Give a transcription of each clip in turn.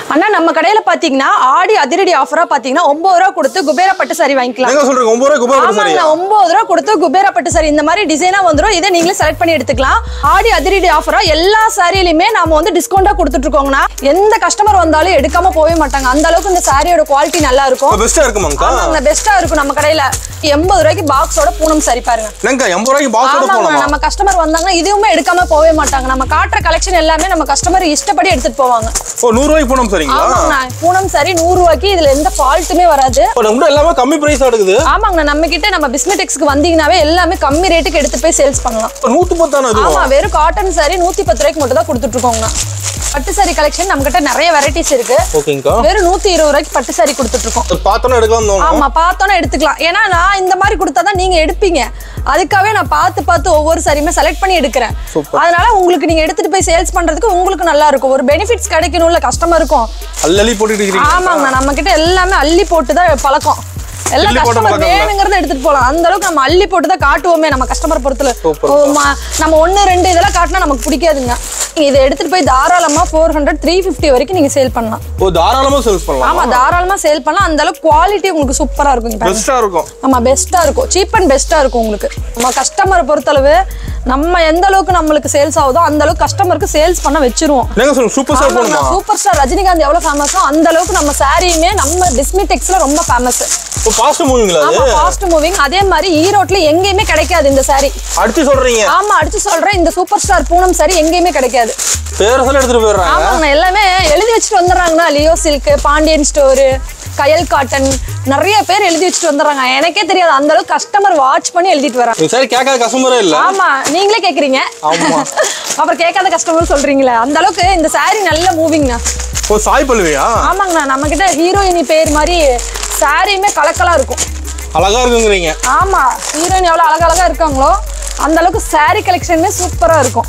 அண்ணா நம்ம கடையில பாத்தீங்கன்னா ஆடி அதிரடி ஆஃபரா பாத்தீங்கன்னா ஒன்பது ரூபா கொடுத்து குபேரா பட்டு சாரி வாங்கிக்கலாம் எங்க சொல்றீங்க ஒன்பது ரூபாய் குபேர ஆமாங்க சரியா ஒன்பது ரூபா கொடுத்து குபேரா பட்டு சாரி இந்த மாதிரி டிசைனா வந்துரும் இதை நீங்களே செலக்ட் பண்ணி எடுத்துக்கலாம் ஆடி அதிரடி ஆஃபரா எல்லா சாரியிலுமே நாம வந்து டிஸ்கவுண்டா கொடுத்துட்டு இருக்கோங்கண்ணா எந்த கஸ்டமர் வந்தாலும் எடுக்காம போகவே மாட்டாங்க அந்த அளவுக்கு இந்த சாரியோட குவாலிட்டி நல்லா இருக்கும் பெஸ்டா இருக்குமாங்கக்கா ஆமாங்க பெஸ்டா இருக்கும் நம்ம கடையில எண்பது ரூபாய்க்கு பாக்ஸோட பூனம் சாரி பாருங்க என்னங்கக்கா எண்பது ரூபாய்க்கு பாக்ஸோட ஆமாங்க போலாமா நம்ம கஸ்டமர் வந்தாங்கன்னா இதுவுமே எடுக்காம போகவே மாட்டாங்க நம்ம காட்டுற கலெக்ஷன் எல்லாமே நம்ம கஸ்டமர் இஷ்டப்படி எடுத்துட்டு போவாங்க ஓ நூறு ரூபாய்க்கு போனோம் சரிங்களா ஆமாங்கண்ணா பூனம் சாரி நூறு ரூபாய்க்கு இதுல எந்த ஃபால்ட்டுமே வராது இப்போ நம்ம எல்லாமே கம்மி பிரைஸ் எடுக்குது ஆமாங்கண்ணா நம்ம கிட்ட நம்ம பிஸ்மெடெக்ஸ்க்கு வந்தீங்கன்னாவே எல்லாமே கம்மி ரேட்டுக்கு எடுத்து போய் சேல்ஸ் பண்ணலாம் இப்போ நூத்தி பத்தான இது ஆமா வெறும் காட்டன் சாரி நூத்தி பத்து ரூபாய்க்கு மட்டும் தான் கொடுத்துட்டு இருக்கோங்கண்ணா பட்டு சாரி கலெக்ஷன் நம்ம கிட்ட நிறைய வெரைட்டிஸ் இருக்கு ஓகேங்கக்கா வெறும் நூத்தி இருபது ரூபாய்க்கு பட்டு சாரி கொடுத்துட்டு இருக்கோம் அது பார்த்தோன்னே எடுக்கலாம் தோணும் ஆமா பார்த்தோன்னே எடுத்துக்கலாம் ஏன்னா நான் இந்த மாதிரி கொடுத்தாதான் நீங்க எடுப்பீங்க அதுக்காகவே நான் பார்த்து பார்த்து ஒவ்வொரு சாரியுமே செலக்ட் பண்ணி எடுக்கிறேன் Super. அதனால உங்களுக்கு நீங்க எடுத்துட்டு போய் சேல்ஸ் பண்றதுக்கு உங்களுக்கு நல்லா இருக்கும் ஒரு பெனிஃபிட்ஸ் கிடைக்கணும்ல கஸ்டமருக்கும் அள்ளி போட்டுட்டு இருக்கிறீங்க ஆமாங்கண்ணா நம்ம கிட்ட எல்லாமே அள்ளி போட்டு தான் பழக்கம் எல்லா அள்ளி போட்ட கஸ்டமர் பழக்கம் இல்ல. வேணுங்கிறத எடுத்துட்டு போலாம் அந்த அளவுக்கு நம்ம அள்ளி போட்டு தான் காட்டுவோமே நம்ம கஸ்டமர் பொறுத்துல Super. ஓ, ம- நம்ம ஒண்ணு ரெண்டு இதெல்லாம் காட்டினா நமக்கு பிடிக்காதுங்க நீங்க இதை எடுத்துட்டு போய் தாராளமா ஃபோர் ஹண்ட்ரட் த்ரீ ஃபிஃப்டி வரைக்கும் நீங்க சேல் பண்ணலாம் ஓ தாராளமா சேல்ஸ் பண்ணலாம் ஆமா தாராளமா சேல் பண்ணலாம் அந்த அளவுக்கு குவாலிட்டி உங்களுக்கு சூப்பரா இருக்கும் இங்க பாருங்க. பெஸ்டா இருக்கும் ஆமா பெஸ்டா இருக்கும் சீப் அண்ட் பெஸ்டா இருக்கும் உங்களுக்கு நம்ம கஸ்டமரை பொறுத்தளவு நம்ம எந்த அளவுக்கு நம்மளுக்கு சேல்ஸ் ஆகுதோ அந்த அளவுக்கு கஸ்டமருக்கு சேல்ஸ் பண்ண வச்சிருவோம் என்னங்க சொல்லுங்க சூப்பர் ஸ்டார் போணுமா சூப்பர் ஸ்டார் ரஜினிகாந்த் எவ்வளவு ஃபேமஸோ அந்த அளவுக்கு நம்ம சாரியுமே நம்ம டிஸ்மிடெக்ஸ்ல ரொம்ப ஃபேமஸ் இப்போ ஃபாஸ்ட் மூவிங்களா அது ஆமா ஃபாஸ்ட் மூவிங் அதே மாதிரி ஈரோட்ல எங்கேயுமே கிடைக்காது இந்த சாரி அடுத்து சொல்றீங்க ஆமா அடிச்சு சொல்றேன் இந்த சூப்பர் ஸ்டார் பூனம் சாரி எங்கேயுமே கிடைக்காது பேர சொல்ல எடுத்துட்டு போயிடுறாங்க ஆமாங்க எல்லாமே எழுதி வச்சுட்டு வந்துடுறாங்கண்ணா Leo silk Pandian store Kayal cotton நிறைய பேர் எழுதி வச்சுட்டு வந்துடுறாங்க எனக்கே தெரியாது அந்த அளவுக்கு கஸ்டமர் வாட்ச் பண்ணி எழுதிட்டு வராங்க நீங்க சரி கேட்காத கஸ்டமரே இல்ல ஆமா நீங்களே கேக்குறீங்க ஆமா. அப்புறம் கேட்காத கஸ்டமர் சொல்றீங்களே அந்த அளவுக்கு இந்த சாரி நல்ல மூவிங்ண்ணா ஓ சாய் பல்லுவியா ஆமாங்கண்ணா நம்ம கிட்ட ஹீரோயினி பேர் மாதிரி சாரியுமே கலக்கலா இருக்கும் அழகா இருக்குங்கிறீங்க ஆமா ஹீரோயின் எவ்வளவு அழகழகா இருக்காங்களோ அந்த அளவுக்கு சாரி கலெக்ஷனுமே சூப்பரா இருக்கும்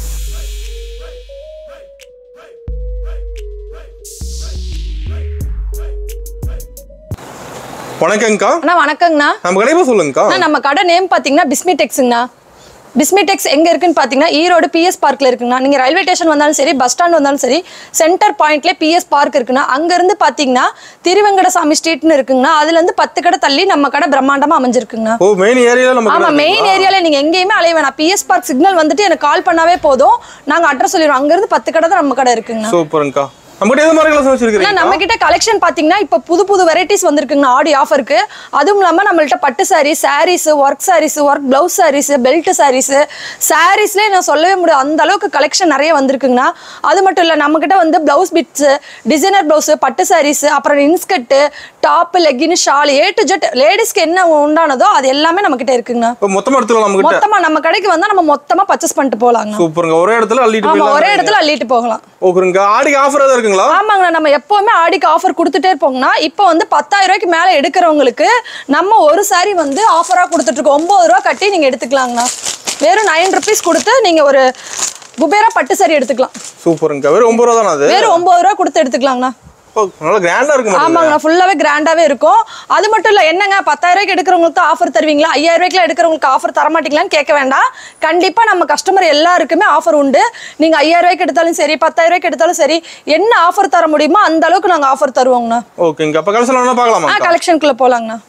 வணக்கங்கக்கா அண்ணா வணக்கங்கண்ணா நம்ம கடைப்பா சொல்லுங்கக்கா அண்ணா நம்ம கடை நேம் பாத்தீங்கன்னா பிஸ்மிடெக்ஸுங்கண்ணா பிஸ்மிடெக்ஸ் எங்க இருக்குன்னு பாத்தீங்கன்னா ஈரோடு பிஎஸ் பார்க்ல இருக்குங்கண்ணா நீங்க ரயில்வே ஸ்டேஷன் வந்தாலும் சரி பஸ் ஸ்டாண்ட் வந்தாலும் சரி சென்டர் பாயிண்ட்ல பிஎஸ் பார்க் இருக்குண்ணா அங்க இருந்து பாத்தீங்கன்னா திருவெங்கடசாமி ஸ்ட்ரீட்னு இருக்குங்கண்ணா அதுல இருந்து பத்து கடை தள்ளி நம்ம கடை பிரம்மாண்டமா அமைஞ்சிருக்குங்கண்ணா ஓ மெயின் ஏரியால நம்ம ஆமா கடை மெயின் ஏரியால நீங்க எங்கேயுமே அலைய வேணாம் பிஎஸ் பார்க் சிக்னல் வந்துட்டு எனக்கு கால் பண்ணாவே போதும் நாங்க அட்ரஸ் சொல்லிடுவோம் அங்க இருந்து பத்து கடை தான் நம்ம கடை இருக்குங்கண்ணா சூப்பர்ங்கக்கா நம்ம கிட்ட எது மாதிரி கிளாஸ் அண்ணா, வச்சிருக்கீங்க நம்ம கிட்ட கலெக்ஷன் பாத்தீங்கன்னா இப்ப புது புது வெரைட்டிஸ் வந்திருக்குங்க ஆடி ஆஃபருக்கு அதுவும் இல்லாம நம்மள்ட்ட பட்டு sari saris work saris work blouse saris belt saris சாரீஸ்லேயே நான் சொல்லவே முடியாது அந்த அளவுக்கு கலெக்ஷன் நிறைய வந்திருக்குங்கண்ணா அது மட்டும் இல்ல நம்ம கிட்ட வந்து பிளவுஸ் பிட்ஸ் டிசைனர் பிளவுஸ் பட்டு சாரீஸ் அப்புறம் inskirt top legging shawl A to Z லேடிஸ்க்கு என்ன உண்டானதோ அது எல்லாமே நம்ம கிட்ட இருக்குங்கண்ணா இப்போ மொத்தமா எடுத்துக்கலாம் நம்ம கிட்ட மொத்தமா நம்ம கடைக்கு வந்தா நம்ம மொத்தமா பர்ச்சேஸ் பண்ணிட்டு போலாங்கண்ணா சூப்பருங்க ஒரே இடத்துல அள்ளிட்டு ஆமா போயிடலாம் ஒரே இடத்துல அள்ளிட்டு போகலாம் ஓகேங்க ஆடிக்கு ஆஃபர் ஏதாவது இருக்குங்களா ஆமாங்கண்ணா நம்ம எப்பவுமே ஆடிக்கு ஆஃபர் கொடுத்துட்டே இருப்போங்கண்ணா இப்போ வந்து பத்தாயிரம் ரூபாய்க்கு மேல எடுக்கிறவங்களுக்கு நம்ம ஒரு சாரி வந்து ஆஃபரா கொடுத்துட்டு இருக்கோம் ஒன்பது ரூபா கட்டி நீங்க எடுத்துக்கலாங்கண்ணா வெறும் நைன் ருபீஸ் கொடுத்து நீங்க ஒரு குபேரா பட்டு சாரி எடுத்துக்கலாம் சூப்பருங்க வெறும் ஒன்பது ரூபா தானே அது வெறும் ஒன்பது ரூபா கொடுத்து எடுத்துக்கலாங்கண்ணா ஓ, நல்லா கிராண்டா இருக்கு மாட்டேங்குது. ஆமாங்கண்ணா ஃபுல்லாவே கிராண்டாவே இருக்கும் அது மட்டும் இல்ல என்னங்க பத்தாயிரம் ரூபாய்க்கு எடுக்கிறவங்களுக்கு ஆஃபர் தருவீங்களா ஐயாயிரம் ரூபாய்க்கு எடுக்கிறவங்களுக்கு ஆஃபர் தர மாட்டீங்களான்னு கேட்க வேண்டாம் கண்டிப்பா நம்ம கஸ்டமர் எல்லாருக்குமே ஆஃபர் உண்டு நீங்க ஐயாயிரம் ரூபாய்க்கு எடுத்தாலும் சரி பத்தாயிரம் ரூபாய்க்கு எடுத்தாலும் சரி என்ன ஆஃபர் தர முடியுமோ அந்த அளவுக்கு நாங்க ஆஃபர் தருவோங்கண்ணா ஓகேங்க அப்ப கலெக்ஷன் வேணா பார்க்கலாமா ஆ கலெக்ஷனுக்குள்ள போலாங்கண்ணா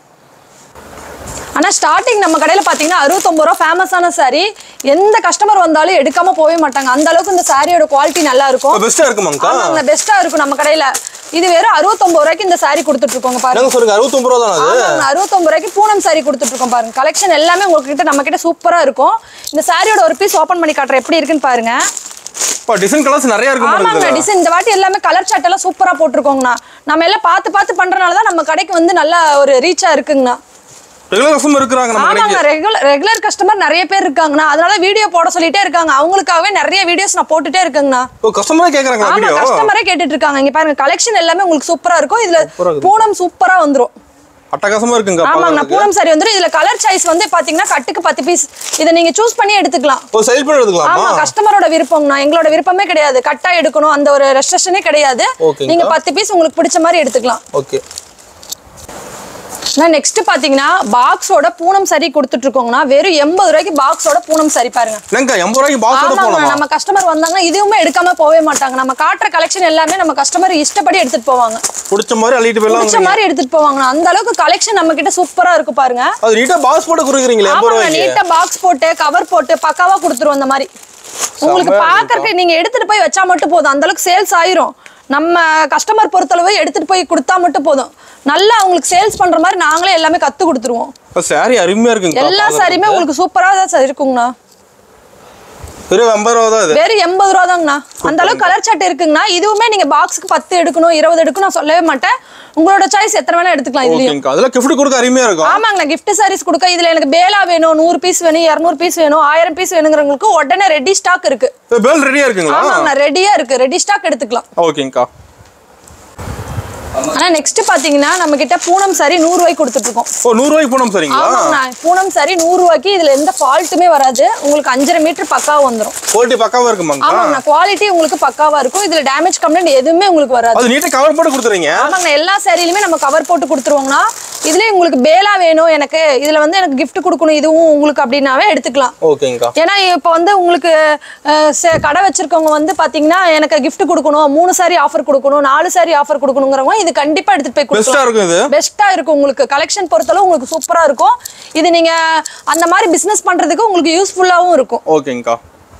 ஆனா ஸ்டார்டிங் நம்ம கடையில பாத்தீங்கன்னா அறுபத்தொம்பது ரூபா ஃபேமஸான saree எந்த கஸ்டமர் வந்தாலும் எடுக்காம போகவே மாட்டாங்க அந்த அளவுக்கு இந்த சாரியோட குவாலிட்டி நல்லா இருக்கும் பெஸ்டா இருக்குமாங்கக்கா ஆமாங்க பெஸ்டா இருக்கும் நம்ம கடையில இது வெறும் அறுபத்தொம்பது ரூபாய்க்கு இந்த saree கொடுத்துட்டு இருக்கோங்க பாருங்க என்னங்க சொல்லுங்க அறுபத்தொம்பது ரூபா தானே அது ஆமாங்க அறுபத்தொம்பது ரூபாய்க்கு பூனம் saree கொடுத்துட்டு இருக்கோம் பாருங்க கலெக்ஷன் எல்லாமே உங்ககிட்ட நம்ம கிட்ட சூப்பரா இருக்கும் இந்த சாரியோட ஒரு பீஸ் ஓபன் பண்ணி காட்டுறேன் எப்படி இருக்குன்னு பாருங்க இப்போ டிசைன் கலர்ஸ் நிறைய இருக்கு ஆமாங்க மாட்டேங்குது டிசைன் இந்த வாட்டி எல்லாமே கலர் சார்ட் எல்லாம் சூப்பரா போட்டிருக்கோங்கண்ணா நம்ம எல்லாம் பார்த்து பார்த்து பண்றனால தான் நம்ம கடைக்கு வந்து நல்லா ஒரு ரீச்சா இருக்குங்கண்ணா ரெகுலர் கஸ்டமர் இருக்கிறாங்க நம்ம கடைக்கு ஆமாங்க ரெகுலர் ரெகுலர் கஸ்டமர் நிறைய பேர் இருக்காங்கண்ணா அதனால வீடியோ போட சொல்லிட்டே இருக்காங்க அவங்களுக்காகவே நிறைய வீடியோஸ் நான் போட்டுட்டே இருக்கேங்கண்ணா ஓ கஸ்டமரே கேக்குறாங்களா ஆமா வீடியோ கஸ்டமரே கேட்டுட்டு இருக்காங்க இங்க பாருங்க கலெக்ஷன் எல்லாமே உங்களுக்கு சூப்பரா இருக்கும் இதுல சூப்பரா இருக்குது. பூனம் சூப்பரா வந்துரும் அட்டகாசமா இருக்குங்க ஆமாங்கண்ணா பார்க்கறதுக்கு. பூனம் சாரி வந்துரும் இதுல கலர் சாய்ஸ் வந்து பாத்தீங்கன்னா கட்டுக்கு பத்து பீஸ் இதை நீங்க சூஸ் பண்ணி எடுத்துக்கலாம் ஓ சைல் பண்ணி எடுத்துக்கலாமா ஆமா கஸ்டமரோட விருப்பம்னா எங்களோட விருப்பமே கிடையாது கட்டா எடுக்கணும் அந்த ஒரு ரெஸ்ட்ரிக்ஷனே கிடையாது ஓகேங்கக்கா. நீங்க பத்து பீஸ் உங்களுக்கு பிடிச்ச மாதிரி எடுத்துக்கலாம் ஓகே நெக்ஸ்ட் பாத்தீங்கன்னா பாக்ஸோட பூனம் சரி கொடுத்துட்டு இருக்கோங்கண்ணா வெறும் எண்பது ரூபாய்க்கு பாக்ஸோட பூனம் சரி பாருங்க என்னங்கா எண்பது ரூபாய்க்கு பாக்ஸோட ஆமாங்க போகலாமா நம்ம கஸ்டமர் வந்தாங்கன்னா இதுவுமே எடுக்காம போகவே மாட்டாங்க நம்ம காட்டுற கலெக்ஷன் எல்லாமே நம்ம கஸ்டமர் இஷ்டப்படி எடுத்துட்டு போவாங்க பிடிச்ச மாதிரி அள்ளிட்டு போயிடலாம் பிடிச்ச மாதிரி எடுத்துட்டு போவாங்க அந்த அளவுக்கு கலெக்ஷன் நம்ம கிட்ட சூப்பரா இருக்கு பாருங்க அது நீட்டா பாக்ஸ் போட்டு கொடுக்குறீங்களே எண்பது ஆமாங்க ரூபாய்க்கு நீட்டா பாக்ஸ் போட்டு கவர் போட்டு பக்காவா கொடுத்துருவோம் அந்த மாதிரி உங்களுக்கு செமையா பாக்குறதுக்கு நீங்க எடுத்துட்டு போய் வச்சா மட்டும் போதும் அந்த அளவுக்கு சேல்ஸ் ஆயிரும் நம்ம கஸ்டமர் பொறுத்தளவு எடுத்துட்டு போய் கொடுத்தா மட்டும் போதும் நல்லா அவங்களுக்கு சேல்ஸ் பண்ற மாதிரி நாங்களே எல்லாமே கத்து கொடுத்துருவோம் சாரி அருமையா இருக்குங்க எல்லா சாரியுமே உங்களுக்கு சூப்பரா தான் சார் இருக்குங்கண்ணா வெறும் எண்பது ரூபா தான் இது வெறும் எண்பது ரூபா தாங்கண்ணா அந்த அளவுக்கு கலர் சார்ட் இருக்குங்கண்ணா இதுவுமே நீங்க பாக்ஸுக்கு பத்து எடுக்கணும் இருபது எடுக்கணும் நான் சொல்லவே மாட்டேன் உங்களோட சாய்ஸ் எத்தனை வேணா எடுத்துக்கலாம் இதுலயும் ஓகேங்கா அதெல்லாம் கிஃப்ட் கொடுக்க அருமையா இருக்கும் ஆமாங்கண்ணா gift sarees கொடுக்க இதுல எனக்கு பேலா வேணும் நூறு பீஸ் வேணும் இரநூறு பீஸ் வேணும் ஆயிரம் பீஸ் வேணுங்கிறவங்களுக்கு உடனே ரெடி ஸ்டாக் இருக்கு பேல் ரெடியா இருக்குங்களா ஆமாங்கண்ணா ரெடியா இருக்கு ரெடி ஸ்டாக் எடுத்துக்கலாம் ஓகேங்கா ஆனா நெக்ஸ்ட் பாத்தீங்கன்னா நம்ம கிட்ட பூனம் சாரி நூறு ரூபாய்க்கு கொடுத்துட்டு இருக்கோம் ஓ நூறு ரூபாய்க்கு போனோம் சரிங்களா ஆமாங்கண்ணா பூனம் சாரி நூறு ரூபாய்க்கு இதுல எந்த ஃபால்ட்டுமே வராது உங்களுக்கு அஞ்சரை மீட்டர் பக்காவா வந்துரும் குவாலிட்டி பக்காவா இருக்குமாங்கா ஆமாங்கண்ணா குவாலிட்டி உங்களுக்கு பக்காவா இருக்கும் இதுல டேமேஜ் கம்ப்ளைண்ட் எதுவுமே உங்களுக்கு வராது அது நீட்டா கவர் போட்டு கொடுத்துறீங்க ஆமாங்கண்ணா எல்லா சாரிலுமே நம்ம கவர் போட்டு கொடுத்துருவோங்கண்ணா இதுலயே உங்களுக்கு பேலா வேணும் எனக்கு இதுல வந்து எனக்கு gift கொடுக்கணும் இதுவும் உங்களுக்கு அப்படின்னாவே எடுத்துக்கலாம் ஓகேங்கா ஏன்னா இப்போ வந்து உங்களுக்கு அஹ், சே- கடை வச்சிருக்கவங்க வந்து பாத்தீங்கன்னா எனக்கு gift கொடுக்கணும் மூணு சாரி ஆஃபர் கொடுக்கணும் நாலு சாரி ஆஃபர் கொடுக்கணுங்கிறவங்க இது கண்டிப்பா எடுத்துட்டு போய் பெஸ்டா கொடுக்கலாம் இருக்கும் இது பெஸ்டா இருக்கும் உங்களுக்கு கலெக்ஷன் பொறுத்தளவு உங்களுக்கு சூப்பரா இருக்கும் இது நீங்க அந்த மாதிரி பிசினஸ் பண்றதுக்கு உங்களுக்கு யூஸ்ஃபுல்லாவும் இருக்கும் ஓகேங்கா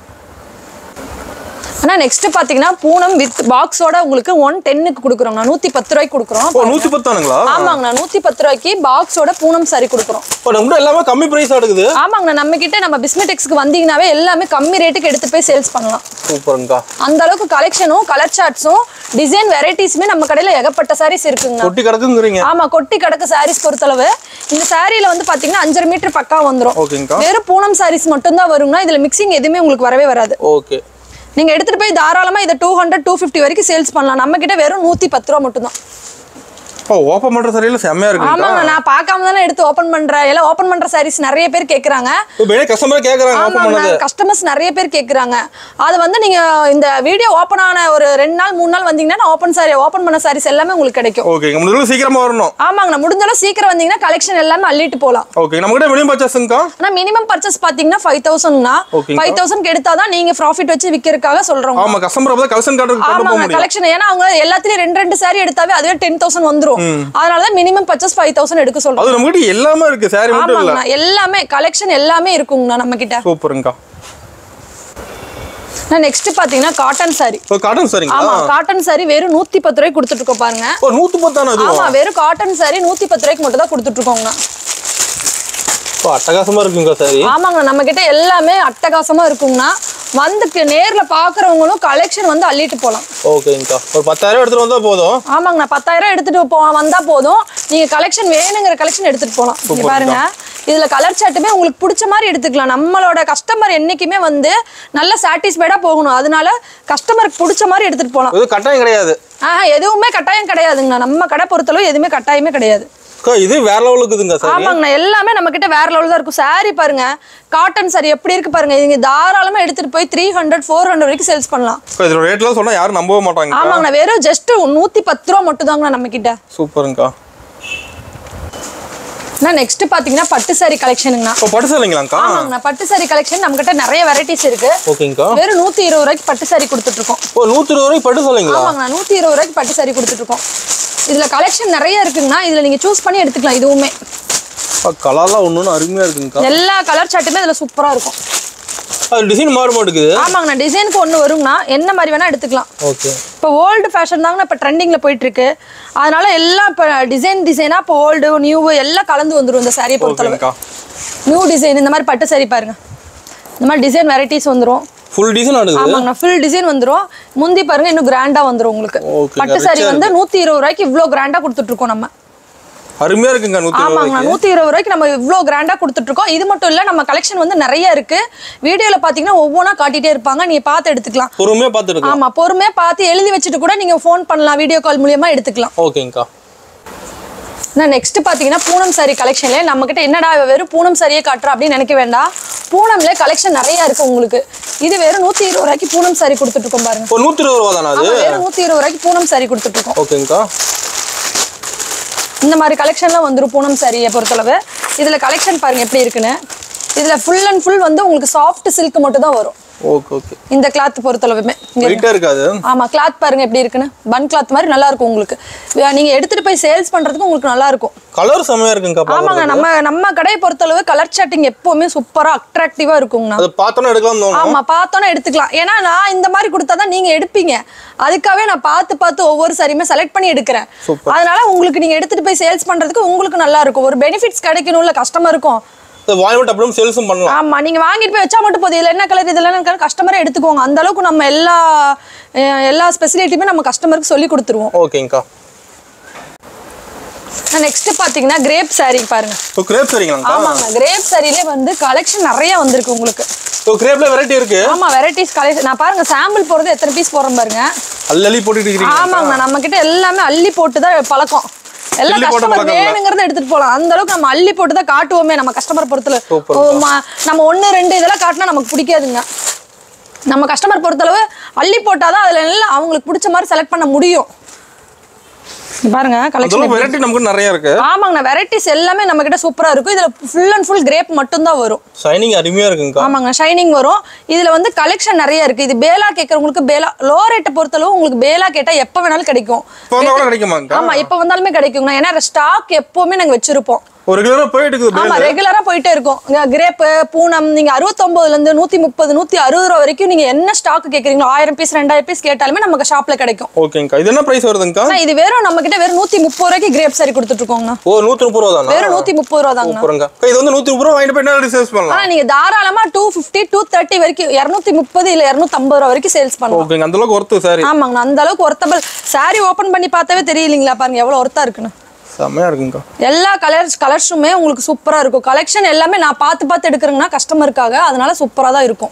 ஆனா நெக்ஸ்ட் பாத்தீங்கன்னா பூனம் வித் பாக்ஸோட உங்களுக்கு ஒன் டென்னுக்கு கொடுக்குறோம்ண்ணா நூத்தி பத்து ரூபாய்க்கு கொடுக்குறோம் ஓ நூத்தி பத்தானுங்களா ஆமாங்கண்ணா நூத்தி பத்து ரூபாய்க்கு பாக்ஸோட பூனம் சாரி கொடுக்குறோம் ஓ நம்ம எல்லாமே கம்மி பிரைஸ் எடுக்குது ஆமாங்கண்ணா நம்ம கிட்ட நம்ம பிஸ்மெடெக்ஸ்க்கு வந்தீங்கன்னாவே எல்லாமே கம்மி ரேட்டுக்கு எடுத்து போய் சேல்ஸ் பண்ணலாம் சூப்பருங்கா அந்த அளவுக்கு கலெக்ஷனும் கலர் சார்ட்ஸும் டிசைன் வெரைட்டிஸுமே நம்ம கடையில ஏகப்பட்ட சாரீஸ் இருக்குங்கண்ணா கொட்டி கிடக்குங்கிறீங்க ஆமா கொட்டி கிடக்கு சாரீஸ் பொறுத்தளவு இந்த சாரீல வந்து பாத்தீங்கன்னா அஞ்சரை மீட்டர் பக்கா வந்துரும் ஓகேங்கா வெறும் பூனம் சாரீஸ் மட்டும் தான் வருங்கண்ணா இதுல மிக்சிங் எதுவுமே உங்களுக்கு வரவே வராது ஓகே நீங்க எடுத்துட்டு போய் தாராளமா இதை டூ ஹண்ட்ரட் டூ ஃபிஃப்டி வரைக்கும் சேல்ஸ் பண்ணலாம் நம்ம கிட்ட வெறும் நூத்தி பத்து ரூபா மட்டும் தான் ஓ ஓப்பன் பண்ற சரியில்ல செம்மையா இருக்குங்கா ஆமாங்க நான் பார்க்காம தானே எடுத்து ஓபன் பண்றேன் எல்லாம் ஓபன் பண்ற சாரீஸ் நிறைய பேர் கேக்குறாங்க இப்போ வெளியே கஸ்டமர் கேக்குறாங்க ஓப்பன் ஆமாங்க பண்ணது கஸ்டமர்ஸ் நிறைய பேர் கேக்குறாங்க அது வந்து நீங்க இந்த வீடியோ ஓபன் ஆன ஒரு ரெண்டு நாள் மூணு நாள் வந்தீங்கன்னா ஓபன் சாரி ஓபன் பண்ண சாரீஸ் எல்லாமே உங்களுக்கு கிடைக்கும் ஓகேங்க முடிஞ்சளவு சீக்கிரமா வரணும் ஆமாங்கண்ணா முடிஞ்ச அளவு சீக்கிரம் வந்தீங்கன்னா கலெக்ஷன் எல்லாமே அள்ளிட்டு போலாம் ஓகே நம்ம கிட்ட மினிமம் பர்ச்சேஸுங்கக்கா ஆனா மினிமம் பர்ச்சேஸ் பாத்தீங்கன்னா ஃபைவ் தௌசண்ட்னா ஓகேங்கா. ஃபைவ் தௌசண்ட் எடுத்தாதான் நீங்க ப்ராஃபிட் வச்சு விற்கிறதுக்காக சொல்றோம் ஆமா கஸ்டமர் அப்பதான் கலெக்ஷன் காட்டுறதுக்கு கொண்டு போக ஆமாங்க முடியும் கலெக்ஷன் ஏன்னா அவங்க எல்லாத்துலயும் ரெண்டு ரெண்டு சாரி எடுத்தாவே அதுவே டென் தௌசண்ட் வந்துரும் அதனாலதான் மினிமம் பர்ச்சேஸ் ஃபைவ் தௌசண்ட் எடுக்க சொல்றோம் அது நம்ம கிட்ட எல்லாமே இருக்கு சாரி மட்டும் இல்ல ஆமாங்கண்ணா எல்லாமே கலெக்ஷன் எல்லாமே இருக்குங்கண்ணா நம்ம கிட்ட சூப்பருங்கக்கா நெக்ஸ்ட் பாத்தீங்கன்னா காட்டன் சாரி இப்போ காட்டன் சரிங்களா ஆமா காட்டன் சாரி வெறும் நூத்தி பத்து ரூபாய்க்கு கொடுத்துட்டு இருக்கோம் பாருங்க ஓ நூத்தி பத்தான ஆமா அதுவும் வெறும் காட்டன் சாரி நூத்தி பத்து ரூபாய்க்கு மட்டும் தான் கொடுத்துட்டு இருக்கோங்கண்ணா ஓ அட்டகாசமா இருக்குங்க சாரி ஆமாங்க நம்ம கிட்ட எல்லாமே அட்டகாசமா இருக்குங்கண்ணா வந்து நேர்ல பாக்குறவங்களும் கலெக்ஷன் வந்து அள்ளிட்டு போலாம் ஓகேங்கக்கா ஒரு பத்தாயிரம் எடுத்துட்டு வந்தா போதும் ஆமாங்கண்ணா பத்தாயிரம் எடுத்துட்டு போ வந்தா போதும் நீங்க கலெக்ஷன் வேணுங்கிற கலெக்ஷன் எடுத்துட்டு போலாம் இங்க பாருங்க இதுல கலர் சார்ட்டுமே உங்களுக்கு பிடிச்ச மாதிரி எடுத்துக்கலாம் நம்மளோட கஸ்டமர் என்னைக்குமே வந்து நல்ல சாட்டிஸ்ஃபைடா போகணும் அதனால கஸ்டமருக்கு பிடிச்ச மாதிரி எடுத்துட்டு போலாம் இது கட்டாயம் கிடையாது ஆஹ் எதுவுமே கட்டாயம் கிடையாதுங்கண்ணா நம்ம கடை பொறுத்தளவு எதுவுமே கட்டாயமே கிடையாது அக்கா இது வேற லெவலுக்கு இருக்குதுங்க சாரி ஆமாங்கண்ணா எல்லாமே நம்ம கிட்ட வேற லெவல் தான் இருக்கும் saree பாருங்க காட்டன் saree எப்படி இருக்கு பாருங்க நீங்க தாராளமா எடுத்துட்டு போய் த்ரீ ஹண்ட்ரட் ஃபோர் ஹண்ட்ரட் வரைக்கும் சேல்ஸ் பண்ணலாம் அக்கா, இதோட ரேட்லாம் சொன்னா யாரும் நம்பவே மாட்டாங்க ஆமாங்கண்ணா வெறும் ஜஸ்ட் நூத்தி பத்து ரூபா மட்டும் தாங்கண்ணா நம்ம கிட்ட சூப்பருங்கக்கா நெக்ஸ்ட் பாத்தீங்கன்னா பட்டு saree கலெக்ஷனுங்கண்ணா இப்போ பட்டு சேலைங்களாங்க்கா ஆமாங்கண்ணா பட்டு saree கலெக்ஷன் நம்ம கிட்ட நிறைய வெரைட்டிஸ் இருக்கு ஓகேங்கக்கா வெறும் நூத்தி இருபது ரூபாய்க்கு பட்டு saree கொடுத்துட்டு இருக்கோம் ஓ நூத்தி இருபது ரூபாய்க்கு பட்டு சேலைங்களா ஆமாங்கண்ணா நூத்தி இருபது ரூபாய்க்கு பட்டு saree கொடுத்துட்டு இருக்கோம் இதுல கலெக்ஷன் நிறைய இருக்குங்கண்ணா இதுல நீங்க சூஸ் பண்ணி எடுத்துக்கலாம் இதுவுமே கலர்லாம் ஒன்று அருமையா இருக்குங்கக்கா எல்லா கலர் சார்ட்டுமே இதுல சூப்பரா இருக்கும் அது டிசைன் மாற மாட்டேங்குது ஆமாங்கண்ணா டிசைனுக்கு ஒண்ணு வருங்கண்ணா என்ன மாதிரி வேணா எடுத்துக்கலாம் ஓகே இப்போ ஓல்டு ஃபேஷன் தாங்கண்ணா இப்போ ட்ரெண்டிங்கில் போயிட்டு இருக்கு அதனால எல்லாம் இப்போ டிசைன் டிசைனாக இப்போ ஓல்டு நியூ எல்லாம் கலந்து வந்துடும் இந்த சாரியை பொறுத்தளவு ஓகேங்கக்கா நியூ டிசைன் இந்த மாதிரி பட்டு saree பாருங்க இந்த மாதிரி டிசைன் வெரைட்டிஸ் வந்துரும் ஃபுல் டிசைன் ஆடுது ஆமாங்கண்ணா ஃபுல் டிசைன் வந்துரும் முந்தி பாருங்க இன்னும் கிராண்டா வந்துரும் உங்களுக்கு ஓகேங்க, பட்டு saree richer வந்து நூத்தி இருபது ரூபாய்க்கு இவ்வளோ கிராண்டா கொடுத்துட்டு இருக்கோம் நம்ம அருமையா இருக்குங்க நூத்தி இருபது ஆமாங்கண்ணா நூத்தி இருபது ரூபாய்க்கு நம்ம இவ்வளோ கிராண்டா கொடுத்துட்டு இருக்கோம் இது மட்டும் இல்ல நம்ம கலெக்ஷன் வந்து நிறைய இருக்கு வீடியோல பாத்தீங்கன்னா ஒவ்வொன்றா காட்டிட்டே இருப்பாங்க நீங்க பார்த்து எடுத்துக்கலாம் பொறுமையா பார்த்துட்டு ஆமா பொறுமையா பார்த்து எழுதி வச்சுட்டு கூட நீங்க ஃபோன் பண்ணலாம் வீடியோ கால் மூலியமா எடுத்துக்கலாம் ஓகேங்கக்கா நான் நெக்ஸ்ட் பாத்தீங்கன்னா பூனம் சாரி கலெக்ஷன்ல நம்ம கிட்ட என்னடா இவ வெறும் பூனம் சாரியே காட்டுறா அப்படின்னு நினைக்க வேண்டாம் பூனம்ல கலெக்ஷன் நிறைய இருக்கு உங்களுக்கு இது வெறும் நூத்தி இருபது ரூபாய்க்கு பூனம் சாரி கொடுத்துட்டு இருக்கோம் பாருங்க இப்போ நூத்தி இருபது ரூபா தானே அது ஆமா, வெறும் நூத்தி இருபது ரூபாய்க்கு பூனம் சாரி கொடுத்துட்டு இருக்கோம் ஓகேங்கக்கா இந்த மாதிரி கலெக்ஷன்லாம் வந்துரும் பூனம் சாரியை பொறுத்தளவு இதுல கலெக்ஷன் பாருங்க எப்படி இருக்குன்னு இதுல ஃபுல் அண்ட் ஃபுல் வந்து உங்களுக்கு சாஃப்ட் சில்க் மட்டும் தான் வரும் ஓகே ஓகே இந்த கிளாத் பொறுத்தளவுமே இங்க வெயிட்டா இருக்காது ஆமா கிளாத் பாருங்க எப்படி இருக்குன்னு பன் கிளாத் மாதிரி நல்லா இருக்கும் உங்களுக்கு வே- நீங்க எடுத்துட்டு போய் சேல்ஸ் பண்றதுக்கு உங்களுக்கு நல்லா இருக்கும் கலர் செம்மையா இருக்குங்கக்கா ஆமாங்க நம்ம நம்ம கடையை பொறுத்தளவு கலர் சாட்டிங் எப்பவுமே சூப்பரா அட்ராக்டிவா இருக்குங்கண்ணா அது பார்த்தோன்னே எடுக்கலாம் தோணும் ஆமா பார்த்தோன்னே எடுத்துக்கலாம் ஏன்னா நான் இந்த மாதிரி கொடுத்தாதான் நீங்க எடுப்பீங்க அதுக்காகவே நான் பார்த்து பார்த்து ஒவ்வொரு சாரியுமே செலக்ட் பண்ணி எடுக்கிறேன் Super. அதனால உங்களுக்கு நீங்க எடுத்துட்டு போய் சேல்ஸ் பண்றதுக்கு உங்களுக்கு நல்லா இருக்கும் ஒரு பெனிஃபிட்ஸ் கிடைக்கணும்ல கஸ்டமருக்கும் வாங்கிட்டு அப்படியே சேல்ஸும் பண்ணலாம் ஆமா நீங்க வாங்கிட்டு போய் வச்சா மட்டும் போதும் இதுல என்ன கலர் இதுல என்ன கலர் கஸ்டமரே எடுத்துக்கோங்க அந்த அளவுக்கு நம்ம எல்லா அஹ், எல்லா ஸ்பெசிலிட்டியுமே நம்ம கஸ்டமருக்கு சொல்லி கொடுத்துருவோம் ஓகேங்கக்கா நெக்ஸ்ட் பாத்தீங்கன்னா கிரேப் saree பாருங்க ஸோ கிரேப் சரிங்களாங்கக்கா ஆமாங்க கிரேப் சாரிலே வந்து கலெக்ஷன் நிறைய வந்திருக்கு உங்களுக்கு ஸோ கிரேப்ல வெரைட்டி இருக்கு ஆமா வெரைட்டிஸ் கலெக்ஷன் நான் பாருங்க சாம்பிள் போறது எத்தனை பீஸ் போறேன் பாருங்க அல்லி போட்டுட்டு இருக்கிறீங்க ஆமாங்க நம்ம கிட்ட எல்லாமே அள்ளி போட்டு தான் பழக்கம் எல்லா அள்ளி போட்ட கஸ்டமர் பழக்கம் இல்ல. வேணுங்கிறத எடுத்துட்டு போலாம் அந்த அளவுக்கு நம்ம அள்ளி போட்டு தான் காட்டுவோமே நம்ம கஸ்டமர் பொறுத்தல Super. ஓ, ம- நம்ம ஒண்ணு ரெண்டு இதெல்லாம் காட்டினா நமக்கு பிடிக்காதுங்க நம்ம கஸ்டமர் பொறுத்தளவு அள்ளி போட்டாதான் அதுல எல்லாம் அவங்களுக்கு பிடிச்ச மாதிரி செலக்ட் பண்ண முடியும் இங்க பாருங்க கலெக்ஷன் அதெல்லாம் வெரைட்டி நமக்கு நிறைய இருக்கு ஆமாங்கண்ணா வெரைட்டிஸ் எல்லாமே நம்ம கிட்ட சூப்பரா இருக்கும் இதுல ஃபுல் அண்ட் ஃபுல் கிரேப் மட்டும் தான் வரும் ஷைனிங் அருமையா இருக்குங்கக்கா ஆமாங்க ஷைனிங் வரும் இதுல வந்து கலெக்ஷன் நிறைய இருக்கு இது பேலா கேட்கறவங்களுக்கு பேலா லோ ரேட்டை பொறுத்தளவு உங்களுக்கு பேலா கேட்டா எப்ப வேணாலும் கிடைக்கும் இப்போ வந்தா கூட கிடைக்குமாங்கக்கா ஆமா எப்ப வந்தாலுமே கிடைக்குங்கண்ணா ஏன்னா ஸ்டாக் எப்பவுமே நாங்க வச்சிருப்போம் ஒரு ரெகுலரா போயிட்டு இருக்குது ஆமா ரெகுலரா போயிட்டே இருக்கும் கிரேப்பு பூனம் நீங்க அறுபத்தொன்பதுல இருந்து நூத்தி முப்பது நூத்தி அறுபது ரூபா வரைக்கும் நீங்க என்ன ஸ்டாக் கேக்குறீங்களோ ஆயிரம் பீஸ் ரெண்டாயிரம் பீஸ் கேட்டாலுமே நமக்கு ஷாப்ல கிடைக்கும் ஓகேங்கக்கா இது என்ன பிரைஸ் வருதுங்கக்கா ஆனா இது வெறும் நம்ம கிட்ட வெறும் நூத்தி முப்பது ரூபாய்க்கு கிரேப் சாரி கொடுத்துட்டு இருக்கோங்கண்ணா ஓ நூத்தி முப்பது ரூபா தானா வெறும் நூத்தி முப்பது ரூபா தாங்கண்ணா சூப்பருங்க அக்கா, இது வந்து நூத்தி முப்பது ரூபா வாங்கிட்டு போய் என்ன சேல்ஸ் பண்ணலாம் ஆனா நீங்க தாராளமா டூ பிப்டி டூ தேர்ட்டி வரைக்கும் இருநூத்தி முப்பது இல்ல இருநூத்தி ஐம்பது ரூபா வரைக்கும் சேல்ஸ் பண்ணலாம் ஓகேங்க அந்த அளவுக்கு ஒர்த்து சாரி ஆமாங்கண்ணா அந்த அளவுக்கு ஒர்த்தபிள் saree ஓபன் பண்ணி பார்த்தாவே தெரியலீங்களா பாருங்க எவ்வளவு ஒர்த்தா இருக்குன்னு செம்மையா இருக்குங்கக்கா எல்லா கலர்ஸ் கலர்ஸுமே உங்களுக்கு சூப்பரா இருக்கும் கலெக்ஷன் எல்லாமே நான் பார்த்து பார்த்து எடுக்கிறேங்கன்னா கஸ்டமருக்காக அதனால சூப்பரா தான் இருக்கும்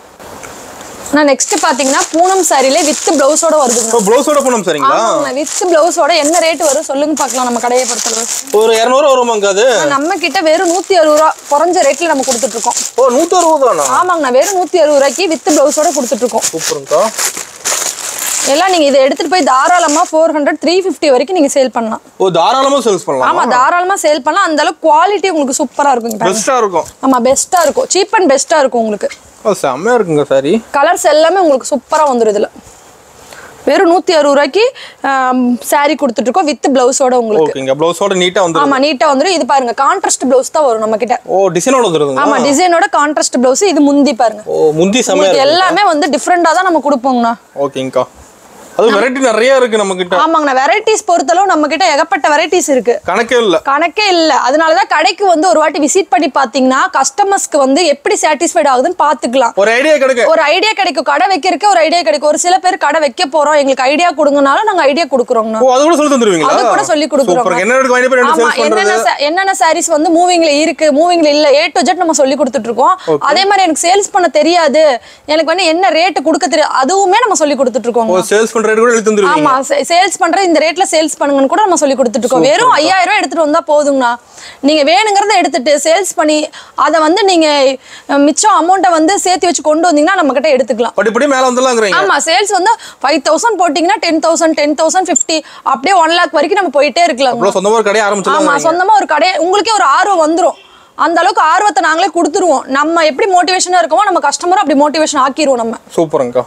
நான் நெக்ஸ்ட் பாத்தீங்கன்னா பூனம் சாரிலே வித் பிளவுஸோட வருதுங்க இப்போ ப்ளவுஸோட போனோம் சரிங்களா ஆமாங்கண்ணா வித் பிளவுஸோட என்ன ரேட் வரும் சொல்லுங்க பார்க்கலாம் நம்ம கடையை பொறுத்தளவு ஒரு இரநூறுவா வருமாங்க அது நம்ம கிட்ட வெறும் நூத்தி அறுபது ரூபா குறைஞ்ச ரேட்ல நம்ம கொடுத்துட்டு இருக்கோம் ஓ நூத்தி அறுபது தானா ஆமாங்கண்ணா வெறும் நூத்தி அறுபது ரூபாய்க்கு வித் பிளவுஸோட கொடுத்துட்டு இருக்கோம் சூப்பருங்கக்கா எல்லாம் நீங்க இதை எடுத்துட்டு போய் தாராளமா ஃபோர் ஹண்ட்ரட் த்ரீ ஃபிஃப்டி வரைக்கும் நீங்க சேல் பண்ணலாம் ஓ தாராளமா சேல்ஸ் பண்ணலாம் ஆமா தாராளமா சேல் பண்ணலாம் அந்த அளவுக்கு குவாலிட்டி உங்களுக்கு சூப்பரா இருக்கும் இங்க பாருங்க. பெஸ்டா இருக்கும் ஆமா பெஸ்டா இருக்கும் சீப் அண்ட் பெஸ்டா இருக்கும் உங்களுக்கு ஓ செம்மையா இருக்குங்க சாரி கலர்ஸ் எல்லாமே உங்களுக்கு சூப்பரா வந்துரும் இதுல வெறும் நூத்தி அறுபது ரூபாய்க்கு சாரி கொடுத்துட்டு இருக்கோம் வித் பிளவுஸோட உங்களுக்கு ஓகேங்க ப்ளவுஸோட நீட்டா வந்துரும் ஆமா நீட்டா வந்துரும் இது பாருங்க கான்ட்ராஸ்ட் பிளவுஸ் தான் வரும் நம்ம கிட்ட ஓ டிசைனோட வந்துருதுங்க ஆமா டிசைனோட கான்ட்ராஸ்ட் பிளவுஸ் இது முந்தி பாருங்க ஓ முந்தி செம்மையா உங்களுக்கு இருக்கு எல்லாமே வந்து டிஃப்ரெண்டா தான் நம்ம கொடுப்போங்கண்ணா ஓகேங்கக்கா அது வெரைட்டி நிறைய இருக்கு நம்ம கிட்ட ஆமாங்கண்ணா வெரைட்டிஸ் பொறுத்தளவு நம்ம கிட்ட ஏகப்பட்ட வெரைட்டிஸ் இருக்கு கணக்கே இல்ல கணக்கே இல்ல அதனாலதான் கடைக்கு வந்து ஒரு வாட்டி விசிட் பண்ணி பாத்தீங்கன்னா கஸ்டமர்ஸ்க்கு வந்து எப்படி சாட்டிஸ்ஃபைட் ஆகுதுன்னு பாத்துக்கலாம் ஒரு ஐடியா கிடைக்க ஒரு ஐடியா கிடைக்கும் கடை வைக்கிறதுக்கு ஒரு ஐடியா கிடைக்கும் ஒரு சில பேர் கடை வைக்க போறோம் எங்களுக்கு ஐடியா கொடுங்கனாலும் நாங்க ஐடியா கொடுக்குறோங்கண்ணா ஓ அது கூட சொல்லி தந்துருவீங்களா அது கூட சொல்லி கொடுக்குறோம் சூப்பர் என்ன எடுக்க வாங்கி போய் ஆமா சேல்ஸ் என்னென்ன பண்றது sa- என்னென்ன சாரீஸ் வந்து மூவிங்ல இருக்கு மூவிங்ல இல்ல ஏ டு ஜெட் நம்ம சொல்லி கொடுத்துட்டு இருக்கோம் அதே மாதிரி எனக்கு சேல்ஸ் பண்ண தெரியாது எனக்கு வந்து என்ன ரேட் கொடுக்க தெரியாது அதுவுமே நம்ம சொல்லி கொடுத்துட்டு இருக்கோம் ஓ சேல்ஸ் பண்ற ரேட் கூட எழுதி தந்துருவீங்க ஆமா சேல்ஸ் பண்ற இந்த ரேட்ல சேல்ஸ் பண்ணுங்கன்னு கூட நம்ம சொல்லி கொடுத்துட்டு இருக்கோம் வெறும் ஐயாயிரம் ரூபாய் எடுத்துட்டு வந்தா போதுங்கண்ணா நீங்க வேணுங்கிறத எடுத்துட்டு சேல்ஸ் பண்ணி அதை வந்து நீங்க அஹ், மிச்சம் அமௌண்ட்டை வந்து சேர்த்து வச்சு கொண்டு வந்தீங்கன்னா நம்ம கிட்ட எடுத்துக்கலாம் படிப்படி மேல வந்துலாங்கிறீங்க ஆமா சேல்ஸ் வந்து ஃபைவ் தௌசண்ட் போட்டீங்கன்னா ten thousand ten thousand fifty அப்படியே ஒன் லேக் வரைக்கும் நம்ம போயிட்டே இருக்கலாம் அவ்வளவு சொந்தமா ஒரு கடையை ஆமா ஆரம்பிச்சிடலாம் சொந்தமா ஒரு கடை உங்களுக்கே ஒரு ஆர்வம் வந்துரும் அந்த அளவுக்கு ஆர்வத்தை நாங்களே கொடுத்துருவோம் நம்ம எப்படி மோட்டிவேஷனா இருக்கோமோ நம்ம கஸ்டமரும் அப்படி மோட்டிவேஷன் ஆக்கிடுவோம் நம்ம சூப்பருங்கக்கா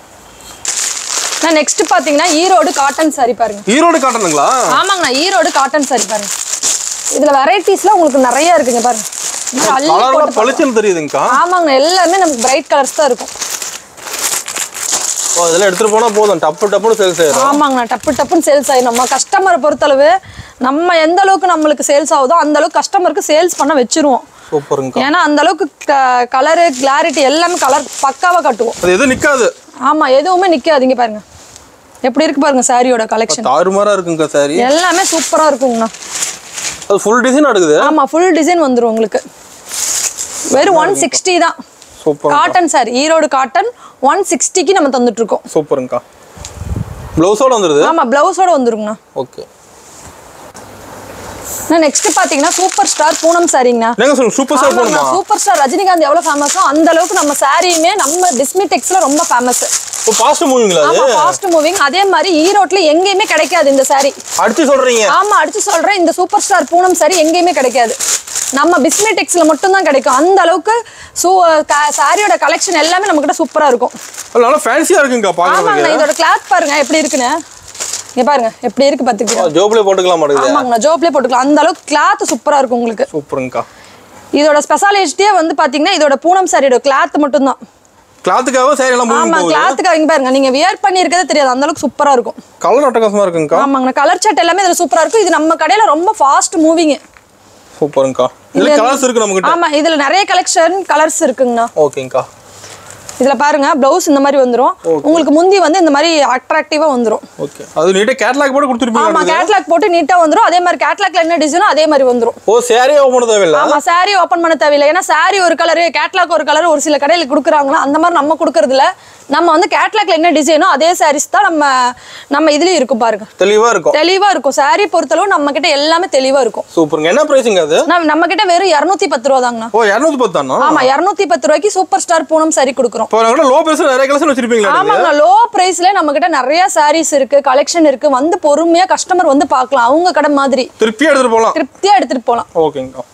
நான் நெக்ஸ்ட் பாத்தீங்கன்னா ஈரோடு காட்டன் saree பாருங்க ஈரோடு காட்டணுங்களா ஆமாங்கண்ணா ஈரோடு காட்டன் saree பாருங்க இதுல வெரைட்டிஸ்லாம் உங்களுக்கு நிறைய இருக்குங்க பாருங்க இந்த மாதிரி அள்ளி கலர்லாம் போட்டு பளிச்சுன்னு தெரியுதுங்கக்கா ஆமாங்கண்ணா எல்லாமே நமக்கு பிரைட் கலர்ஸ் தான் இருக்கும் ஓ இதெல்லாம் எடுத்துட்டு போனா போதும் டப்பு டப்புன்னு சேல்ஸ் ஆயிரும் ஆமாங்கண்ணா டப்பு டப்புன்னு சேல்ஸ் ஆயிடும் நம்ம கஸ்டமரை பொறுத்தளவு நம்ம எந்த அளவுக்கு நம்மளுக்கு சேல்ஸ் ஆகுதோ அந்த அளவுக்கு கஸ்டமருக்கு சேல்ஸ் பண்ண வச்சிருவோம் சூப்பருங்கக்கா ஏன்னா அந்த அளவுக்கு கலரு கிளாரிட்டி எல்லாமே கலர் பக்காவா காட்டுவோம் அது எதுவும் நிக்காது ஆமா எதுவுமே நிக்காதீங்க பாருங்க எப்படி இருக்கு பாருங்க சாரியோட கலெக்ஷன் தாறுமாறா இருக்குங்க சாரி எல்லாமே சூப்பரா இருக்குங்கண்ணா அது ஃபுல் டிசைன் அடுக்குது ஆமா ஃபுல் டிசைன் வந்துரும் உங்களுக்கு வெறும் ஒன் சிக்ஸ்டி தான் super cotton sari Erode cotton one சிக்ஸ்டிக்கு நம்ம தந்துட்டு இருக்கோம் சூப்பருங்கக்கா ப்ளவுஸோட வந்துருது ஆமா பிளவுஸோட வந்துருங்கண்ணா ஓகே நெக்ஸ்ட் பாத்தீங்கன்னா சூப்பர் ஸ்டார் பூனம் சாரிங்கண்ணா என்னங்க சொல்லுங்க சூப்பர் ஸ்டார் போகணுமா சூப்பர் ஸ்டார் ரஜினிகாந்த் எவ்வளவு ஃபேமஸோ அந்த அளவுக்கு நம்ம சாரியுமே நம்ம டிஸ்மி டெக்ஸ்ல ரொம்ப ஃபேமஸ் இப்போ பாஸ்ட் மூவிங்களா அது ஆமா ஃபாஸ்ட் மூவிங் அதே மாதிரி ஈரோட்ல எங்கேயுமே கிடைக்காது இந்த சாரி அடிச்சு சொல்றீங்க ஆமா அடிச்சு சொல்றேன் இந்த சூப்பர் ஸ்டார் பூனம் சாரி எங்கேயுமே கிடைக்காது நம்ம பிஸ்மி டெக்ஸ்ல மட்டும் தான் கிடைக்கும் அந்த அளவுக்கு சூ சாரியோட கலெக்ஷன் எல்லாமே நம்ம கிட்ட சூப்பரா இருக்கும் அது நல்லா ஃபேன்சியா இருக்குங்கக்கா ஆமாங்கண்ணா பாக்குறதுக்கு இதோட கிளாத் பாருங்க எப்படி இருக்குன்னு இங்க பாருங்க எப்படி இருக்கு பாத்துக்கிட்டு ஜோப்லேயே போட்டுக்கலாம் மாட்டேங்குது ஆமாங்கண்ணா ஜோப்லேயே போட்டுக்கலாம் அந்த அளவுக்கு கிளாத் சூப்பரா இருக்கும் உங்களுக்கு சூப்பருங்கக்கா இதோட ஸ்பெஷாலிட்டியே வந்து பாத்தீங்கன்னா இதோட பூனம் சாரியோட கிளாத் மட்டும்தான் கிளாத்துக்காக சேரி எல்லாம் மூவிங் ஆமா போகுது கிளாத்துக்கு இங்க பாருங்க நீங்க வியர் பண்ணியிருக்கதே தெரியாது அந்த அளவுக்கு சூப்பரா இருக்கும் கலர் அட்டகாசமா இருக்குங்கக்கா ஆமாங்கண்ணா கலர் சட் எல்லாமே இதுல சூப்பரா இருக்கும் இது நம்ம கடையில ரொம்ப ஃபாஸ்ட் மூவிங் சூப்பருங்கக்கா இதுல கலர்ஸ் இருக்கு நம்ம கிட்ட ஆமா இதுல நிறைய கலெக்ஷன் கலர்ஸ் இருக்குங்கண்ணா ஓகேங்கக்கா இதுல பாருங்க பிளவுஸ் இந்த மாதிரி வந்துரும் உங்களுக்கு முந்தி வந்து இந்த மாதிரி அட்ராக்டிவா வந்துரும் ஓகே அது நீட்டா கேட்லாக் போட்டு ஆமா கொடுத்துருப்பீங்க கேட்லாக் போட்டு நீட்டா வந்துரும் அதே மாதிரி கேட்லாக்ல என்ன டிசைனோ அதே மாதிரி வந்துரும் ஓ சேரீ ஓப்பன் பண்ண தேவையில்ல ஆமா சாரி ஓபன் பண்ண தேவையில்லை ஏன்னா சாரி ஒரு கலர் கேட்லாக் ஒரு கலர் ஒரு சில கடையில கொடுக்குறாங்களா அந்த மாதிரி நம்ம கொடுக்கறது இல்ல நம்ம வந்து கேட்லாக்ல என்ன டிசைனோ அதே சாரீஸ் தான் நம்ம நம்ம இதுலயும் இருக்கும் பாருங்க தெளிவா இருக்கும் தெளிவா இருக்கும் சாரி பொறுத்தளவு நம்ம கிட்ட எல்லாமே தெளிவா இருக்கும் சூப்பருங்க என்ன பிரைஸிங் அது நம்ம நம்ம கிட்ட வெறும் இரநூத்தி பத்து ரூபா தாங்கண்ணா ஓ இரநூத்தி பத்தானா ஆமா இரநூத்தி பத்து ரூபாய்க்கு சூப்பர் ஸ்டார் பூனம் சாரி கொடுக்குறோம் இப்போ கூட லோ பிரைஸ் நிறைய கலெக்ஷன் வச்சிருப்பீங்களா நீங்க? ஆமாங்க லோ பிரைஸ்ல நம்ம கிட்ட நிறைய சாரீஸ் இருக்கு கலெக்ஷன் இருக்கு வந்து பொறுமையா கஸ்டமர் வந்து பார்க்கலாம் அவங்க கடை மாதிரி திருப்பியே எடுத்துட்டு போலாம் திருப்தியா எடுத்துட்டு போலாம் ஓகேங்கக்கா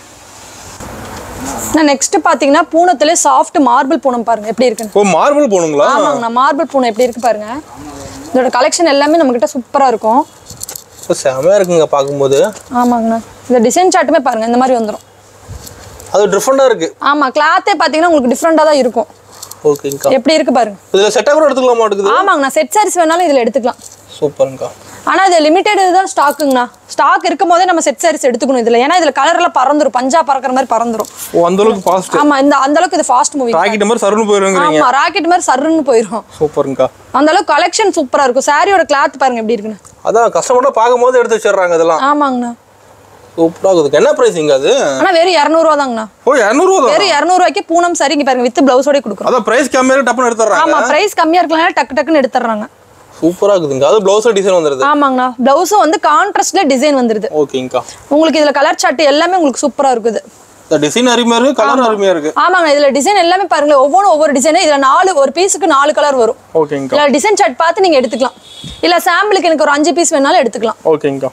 நெக்ஸ்ட் பாத்தீங்கன்னா பூனத்திலே சாஃப்ட் மார்பிள் பூனம் பாருங்க எப்படி இருக்குன்னு ஓ மார்பிள் போகணுங்களா ஆமாங்கண்ணா மார்பிள் பூனை எப்படி இருக்கு பாருங்க இதோட கலெக்ஷன் எல்லாமே நம்ம கிட்ட சூப்பரா இருக்கும் ஓ, செமையா இருக்குங்க பார்க்கும்போது ஆமாங்கண்ணா இந்த டிசைன் சார்ட்டுமே பாருங்க இந்த மாதிரி வந்துரும் அது டிஃப்ரெண்டா இருக்கு ஆமா கிளாத்தே பாத்தீங்கன்னா உங்களுக்கு டிஃப்ரெண்டா தான் இருக்கும் ஓகேங்கக்கா எப்படி இருக்கு பாருங்க இதுல செட்டா கூட எடுத்துக்கலாம் மாட்டேங்குது ஆமாங்கண்ணா செட் சாரீஸ் வேணாலும் இதுல எடுத்துக்கலாம் சூப்பருங்கக்கா ஆனா இது லிமிடெட் தான் ஸ்டாக்குங்கண்ணா ஸ்டாக் இருக்கும் போதே நம்ம செட் சாரீஸ் எடுத்துக்கணும் இதுல ஏன்னா இதுல கலர் எல்லாம் பறந்துரும் பஞ்சா பறக்கிற மாதிரி பறந்துரும் ஓ அந்த அளவுக்கு ஃபாஸ்ட் ஆமா இந்த அந்த அளவுக்கு இது ஃபாஸ்ட் மூவி ராக்கெட் மாதிரி சருன்னு போயிருங்கிறீங்க ஆமா ராக்கெட் மாதிரி சர்ருன்னு போயிடும் சூப்பருங்கக்கா அந்த அளவுக்கு கலெக்ஷன் சூப்பரா இருக்கும் சாரியோட கிளாத் பாருங்க எப்படி இருக்குன்னு அதான் கஸ்டமர்லாம் பார்க்கும்போது எடுத்து வச்சிடுறாங்க இதெல்லாம் ஆமாங்கண்ணா சூப்பரா இருக்குது என்ன பிரைஸிங் அது ஆனா வெறும் இரநூறுவா தாங்கண்ணா ஓ இரநூறுவா தான் வெறும் இரநூறுவாய்க்கு பூனம் சாரி இங்க பாருங்க வித் பிளவுஸோட கொடுக்குறோம் அதான் பிரைஸ் கம்மியாக டப்புன்னு எடுத்துடுறாங்க ஆமா பிரைஸ் கம்மியா இருக்கலாம் டக்கு டக்குன்னு எடுத்துறாங்க சூப்பரா இருக்குதுங்க அது ப்ளவுஸ் டிசைன் வந்துருது ஆமாங்கண்ணா பிளவுஸும் வந்து கான்ட்ராஸ்ட்ல டிசைன் வந்துருது ஓகேங்கக்கா உங்களுக்கு இதுல கலர் சார்ட் எல்லாமே உங்களுக்கு சூப்பரா இருக்குது இந்த டிசைன் அருமையா இருக்கு கலர் அருமையா இருக்கு ஆமாங்க இதுல டிசைன் எல்லாமே பாருங்க ஒவ்வொன்றும் ஒவ்வொரு டிசைன் இதுல நாலு ஒரு பீஸுக்கு நாலு கலர் வரும் ஓகேங்கக்கா இல்ல டிசைன் சார்ட் பார்த்து நீங்க எடுத்துக்கலாம் இல்ல சாம்பிளுக்கு எனக்கு ஒரு அஞ்சு பீஸ் வேணாலும் எடுத்துக்கலாம் ஓகேங்கக்கா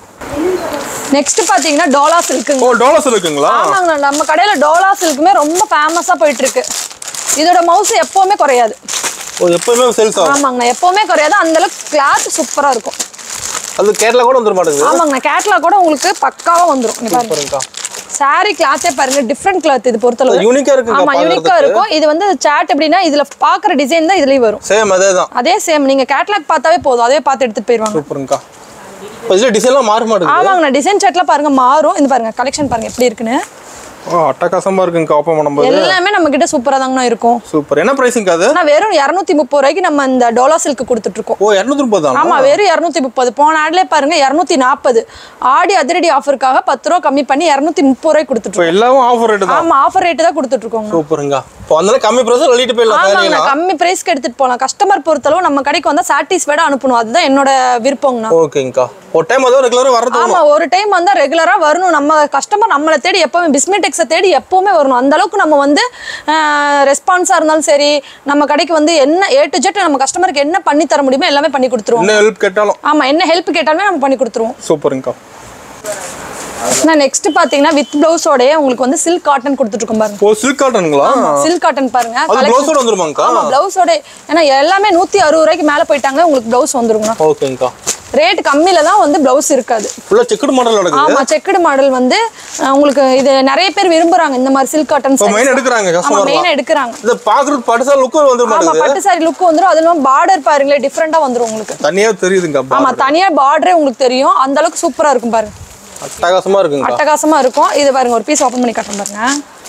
நெக்ஸ்ட் பாத்தீங்கன்னா டோலா சில்க்குங்க ஓ டாலர்ஸ் இருக்குங்களா ஆமாங்கண்ணா நம்ம கடையில டோலா சில்க்குமே ரொம்ப ஃபேமஸா போயிட்டு இருக்கு இதோட மவுஸ் எப்பவுமே குறையாது ஓ எப்பவுமே சேல்ஸ் ஆகும் ஆமாங்கண்ணா எப்பவுமே குறையாது அந்த அளவுக்கு கிளாத் சூப்பரா இருக்கும் அது கேட்ல கூட வந்துட மாட்டேங்குது ஆமாங்கண்ணா கேட்லாக் கூட உங்களுக்கு பக்காவா வந்துரும் இங்க பாருங்க சூப்பருங்கக்கா சாரி கிளாத்தே பாருங்க டிஃப்ரெண்ட் கிளாத் இது பொறுத்தளவு யூனிக்கா இருக்குங்க ஆமா யூனிக்கா இருக்கும் இது வந்து சாட் எப்படின்னா இதுல பாக்குற டிசைன் தான் இதுலயும் வரும் சேம் அதே தான் அதே சேம் நீங்க கேட்லாக் பார்த்தாவே போதும் அதே பார்த்து எடுத்துட்டு போயிருவாங்க சூப்பருங்கக்கா இப்போ இதில் டிசைன்லாம் மாற மாட்டேங்குது ஆமாங்கண்ணா டிசைன் சாட்லாம் பாருங்க மாறும் இது பாருங்க கலெக்ஷன் பாருங்க எப்படி இருக்குன்னு ஓ அட்டகாசமா இருக்குங்கக்கா ஓப்பன் பண்ணும்போது எல்லாமே நம்ம கிட்ட சூப்பரா தாங்கண்ணா இருக்கும் சூப்பர் என்ன பிரைஸிங் அது ஆனா வெறும் இரநூத்தி முப்பது ரூபாய்க்கு நம்ம இந்த டோலா சில்க் கொடுத்துட்டு இருக்கோம் ஓ இரநூத்தி முப்பது தான் ஆமா வெறும் இரநூத்தி முப்பது போன ஆட்லயே பாருங்க இரநூத்தி நாற்பது ஆடி அதிரடி ஆஃபருக்காக பத்து ரூபா கம்மி பண்ணி இரநூத்தி முப்பது ரூபாய்க்கு கொடுத்துட்டு இப்போ எல்லாமே ஆஃபர் ரேட்டு தான் இருக்கோம் ஆமா ஆஃபர் ரேட்டு தான் கொடுத்துட்டு இருக்கோங்க சூப்பருங்க இப்போ அதனால கம்மி ப்ரைஸ் அள்ளிட்டு போயிடலாம் ஆமாங்கண்ணா சாரியெல்லாம் கம்மி பிரைஸ்க்கு எடுத்துட்டு போகலாம் கஸ்டமர் பொறுத்தளவு நம்ம கடைக்கு வந்தா சாட்டிஸ்ஃபைடா அனுப்பணும் அதுதான் என்னோட விருப்பங்கண்ணா ஓகேங்கக்கா ஒரு டைம் அதான் ரெகுலராக வர்றது ஆமா ஒரு டைம் வந்தா ரெகுலரா வரணும் நம்ம கஸ்டமர் நம்மளை தேடி எப்பவுமே பிஸ்மிடெக்ஸை தேடி எப்பவுமே வரணும் அந்த அளவுக்கு நம்ம வந்து ரெஸ்பான்ஸா இருந்தாலும் சரி நம்ம கடைக்கு வந்து என்ன ஏ டு ஜெட் நம்ம கஸ்டமருக்கு என்ன பண்ணி தர முடியுமோ எல்லாமே பண்ணி கொடுத்துருவோம் என்ன ஹெல்ப் கேட்டாலும் ஆமா என்ன ஹெல்ப் கேட்டாலுமே நம்ம பண்ணி கொடுத்துருவோம் சூப்பருங்கக்கா நான் நெக்ஸ்ட் பாத்தீங்கன்னா வித் பிளவுஸோடய உங்களுக்கு வந்து சில்க் காட்டன் கொடுத்துட்டு இருக்கோம் பாருங்க ஓ சில்க் காட்டனுங்களா சில்க் காட்டன் பாருங்க அது collection- ப்ளவுஸோட வந்துருமாங்கக்கா ஆமா பிளவுஸோட ஏன்னா எல்லாமே நூத்தி அறுபது ரூபாய்க்கு மேல போயிட்டாங்க உங்களுக்கு பிளவுஸ் வந்துருங்கண்ணா ஓகேங்கக்கா ரேட் கம்மியில தான் வந்து பிளவுஸ் இருக்காது ஃபுல்லாக செக்குடு மாடல் நடக்குது ஆமா செக்குடு மாடல் வந்து அஹ், உங்களுக்கு இது நிறைய பேர் விரும்புறாங்க இந்த மாதிரி சில்க் காட்டன் இப்போ மெயின் எடுக்கிறாங்க ஆமா கஸ்டமர் மெயினா எடுக்கிறாங்க இதை பார்க்குறது படுசா லுக்கு வந்துட ஆமா மாட்டேங்குது பட்டு சாரி லுக் வந்துரும் அது இல்லாம பார்டர் பாருங்களேன் டிஃப்ரெண்டா வந்துரும் உங்களுக்கு தனியாக தெரியுதுங்க ஆமா தனியா பார்டரே உங்களுக்கு தெரியும் அந்த அளவுக்கு சூப்பரா இருக்கும் பாருங்க அட்டகாசமா இருக்குங்கக்கா அட்டகாசமா இருக்கும் இது பாருங்க ஒரு பீஸ் ஓபன் பண்ணி காட்டுறேன் பாருங்க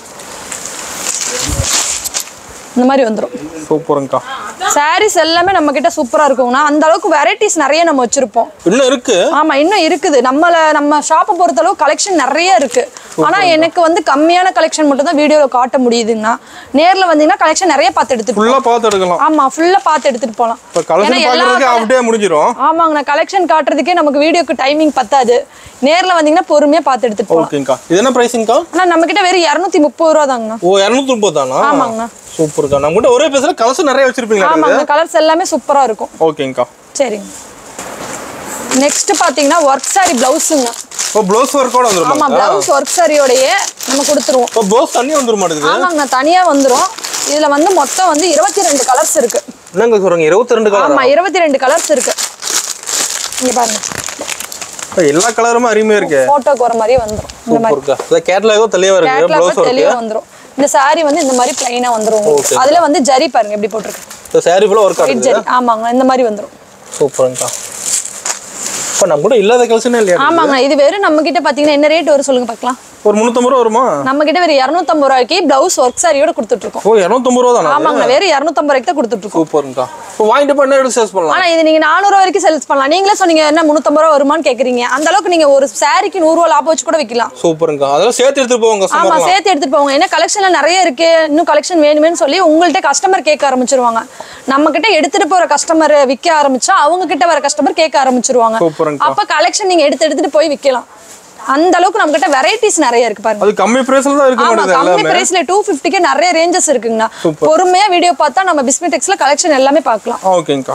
இந்த மாதிரி வந்துரும் சூப்பருங்கக்கா சாரீஸ் எல்லாமே நம்ம கிட்ட சூப்பரா இருக்குங்கண்ணா அந்த அளவுக்கு வெரைட்டிஸ் நிறைய நம்ம வச்சிருப்போம் இன்னும் இருக்கு ஆமா இன்னும் இருக்குது நம்மள நம்ம ஷாப்பை பொறுத்தளவு கலெக்ஷன் நிறைய இருக்கு ஆனா எனக்கு வந்து கம்மியான கலெக்ஷன் மட்டும் தான் வீடியோல காட்ட முடியுதுங்கண்ணா நேர்ல வந்தீங்கன்னா கலெக்ஷன் நிறைய பார்த்து எடுத்துட்டு ஃபுல்லா பார்த்து எடுக்கலாம் ஆமா ஃபுல்லா பார்த்து எடுத்துட்டு போலாம் இப்போ கலெக்ஷன் ஏன்னா எல்லா பார்க்கறதுக்கு அப்படியே முடிஞ்சிரும் ஆமாங்கண்ணா கலெக்ஷன் காட்டுறதுக்கே நமக்கு வீடியோக்கு டைமிங் பத்தாது நேர்ல வந்தீங்கன்னா பொறுமையா பார்த்து எடுத்துட்டு போலாம் ஓகேங்கக்கா இது என்ன ப்ரைஸிங்க்கா ஆனா நம்ம கிட்ட வெறும் இரநூத்தி முப்பது ரூபா தாங்கண்ணா ஓ இரநூத்தி முப்பது தானா ஆமாங்கண்ணா சூப்பர்க்கா நம்ம கிட்ட ஒரே பேசுல கலர்ஸ் நிறைய வச்சிருப்பீங்களா ஆமாங்க கலர்ஸ் எல்லாமே சூப்பரா இருக்கும் ஓகேங்கக்கா சரிங்க நெக்ஸ்ட் பாத்தீங்கன்னா ஒர்க் சாரி பிளவுஸுங்க இப்போ ப்ளவுஸ் ஒர்க்கோட வந்துருமா ஆமா பிளவுஸ் ஒர்க் சாரியோடயே நம்ம கொடுத்துருவோம் இப்போ ப்ளவுஸ் தண்ணி வந்துட மாட்டேங்குது ஆமாங்கண்ணா தனியா வந்துரும் இதுல வந்து மொத்தம் வந்து இருபத்தி ரெண்டு கலர்ஸ் இருக்கு என்னங்க சொல்றீங்க இருபத்தி ரெண்டு கலர் ஆமா இருபத்தி ரெண்டு கலர்ஸ் இருக்கு இங்க பாருங்க எல்லா கலருமே அருமையா இருக்கு போட்டோக்கு வர மாதிரியே வந்துரும் இந்த மாதிரி சூப்பர்க்கா இந்த கேட்லாகும் தெளிவா இருக்கு ப்ளவுஸ் கேட்லாக் ஒர்க் தெளிவா வந்துரும் இந்த saree வந்து இந்த மாதிரி பிளைனா வந்துரும் உங்களுக்கு. Okay. அதுல வந்து ஜரி பாருங்க எப்படி போட்டிருக்கு இந்த சாரி ஃபுல்லா ஒர்க் ஒயிட் ஆகுது ஜரி ஆமாங்க இந்த மாதிரி வந்துரும் சூப்பருங்கக்கா இப்போ நம்ம கூட இல்லாத கலெக்ஷனே இல்லையா ஆமாங்க இது வெறும் நம்ம கிட்ட பாத்தீங்கன்னா என்ன ரேட் வரும் சொல்லுங்க பார்க்கலாம் ஒரு முந்நூற்றம்பது ரூபா வருமா நம்ம கிட்ட வெறும் இரநூத்தம்பது ரூபாய்க்கு பிளவுஸ் ஒர்க் சாரியோட கொடுத்துட்டு இருக்கோம் ஓ இரநூத்தம்பது ரூபா தானா ஆமாங்க வெறும் இரநூத்தம்பது ரூபாய்க்கு தான் கொடுத்துட்டு இருக்கோம் சூப்பருங்கக்கா இப்போ வாங்கிட்டு போய் என்ன எடுத்து சேல்ஸ் பண்ணலாம் ஆனா இது நீங்க நானூறு வரைக்கும் சேல்ஸ் பண்ணலாம் நீங்களே சொன்னீங்க என்ன முந்நூத்தம்பது ரூபா வருமான்னு கேக்குறீங்க அந்த அளவுக்கு நீங்க ஒரு சாரிக்கு நூறு ரூபா லாபம் வச்சு கூட விற்கலாம் சூப்பருங்கக்கா அதெல்லாம் சேர்த்து எடுத்துட்டு போவோம் ஆமா கஸ்டமர்லாம் சேர்த்து எடுத்துட்டு போவாங்க ஏன்னா கலெக்ஷன்ல நிறைய இருக்கு இன்னும் கலெக்ஷன் வேணுமேன்னு சொல்லி உங்கள்ட்ட கஸ்டமர் கேட்க ஆரம்பிச்சிருவாங்க நம்ம கிட்ட எடுத்துட்டு போற கஸ்டமர் விற்க ஆரம்பிச்சா அவங்க கிட்ட வர கஸ்டமர் கேட்க ஆரம்பிச்சிருவாங்க சூப்பருங்கக்கா அப்ப கலெக்ஷன் நீங்க எடுத்து எடுத்துட்டு போய் விற்கலாம் அந்த அளவுக்கு நம்ம கிட்ட வெரைட்டிஸ் நிறைய இருக்கு பாருங்க அது கம்மி பிரைஸ்ல தான் இருக்க ஆமா மாட்டேங்குது கம்மி எல்லாமே பிரைஸ்ல டூ ஃபிஃப்டிக்கு நிறைய ரேஞ்சஸ் இருக்குங்கண்ணா பொறுமையா வீடியோ பார்த்தா நம்ம பிஸ்மிடெக்ஸ்ல கலெக்ஷன் எல்லாமே பார்க்கலாம் ஆ ஓகேங்கக்கா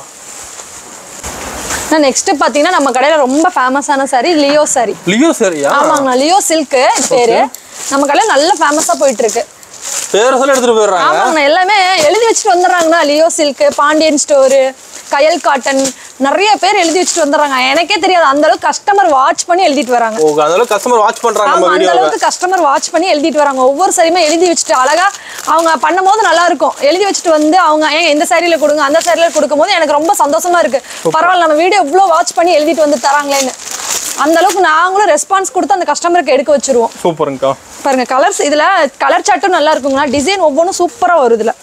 நெக்ஸ்ட் பாத்தீங்கன்னா நம்ம கடையில ரொம்ப ஃபேமஸான சாரி லியோ சாரி லியோ சரியா ஆமாங்கண்ணா லியோ சில்க் பேரு நம்ம கடையில நல்ல ஃபேமஸா போயிட்டு இருக்கு பேரை சொல்லி எடுத்துட்டு போயிடுறாங்க ஆமாங்கண்ணா எல்லாமே எழுதி வச்சுட்டு வந்துடுறாங்கண்ணா Leo silk Pandian store Kayal cotton நிறைய பேர் எழுதி வச்சுட்டு வந்துடுறாங்க எனக்கே தெரியாது அந்த அளவுக்கு கஸ்டமர் வாட்ச் பண்ணி எழுதிட்டு வராங்க ஓ அதனால கஸ்டமர் வாட்ச் பண்றாங்க ஆமா நம்ம அந்த வீடியோவை அளவுக்கு கஸ்டமர் வாட்ச் பண்ணி எழுதிட்டு வராங்க ஒவ்வொரு சரியுமே எழுதி வச்சுட்டு அழகா அவங்க பண்ணும்போது நல்லா இருக்கும் எழுதி வச்சுட்டு வந்து அவங்க ஏங்க இந்த சாரியில கொடுங்க அந்த சாரியில கொடுக்கும்போது எனக்கு ரொம்ப சந்தோஷமா இருக்கு பரவாயில்ல நம்ம வீடியோ இவ்வளோ வாட்ச் பண்ணி எழுதிட்டு வந்து தராங்களேன்னு அந்த அளவுக்கு நாங்களும் ரெஸ்பான்ஸ் கொடுத்து அந்த கஸ்டமருக்கு எடுக்க வச்சிருவோம் சூப்பருங்கக்கா பாருங்க கலர்ஸ் இதுல கலர் சார்ட்டும் நல்லா இருக்குங்களா டிசைன் ஒவ்வொன்றும் சூப்பரா வரும் இதுல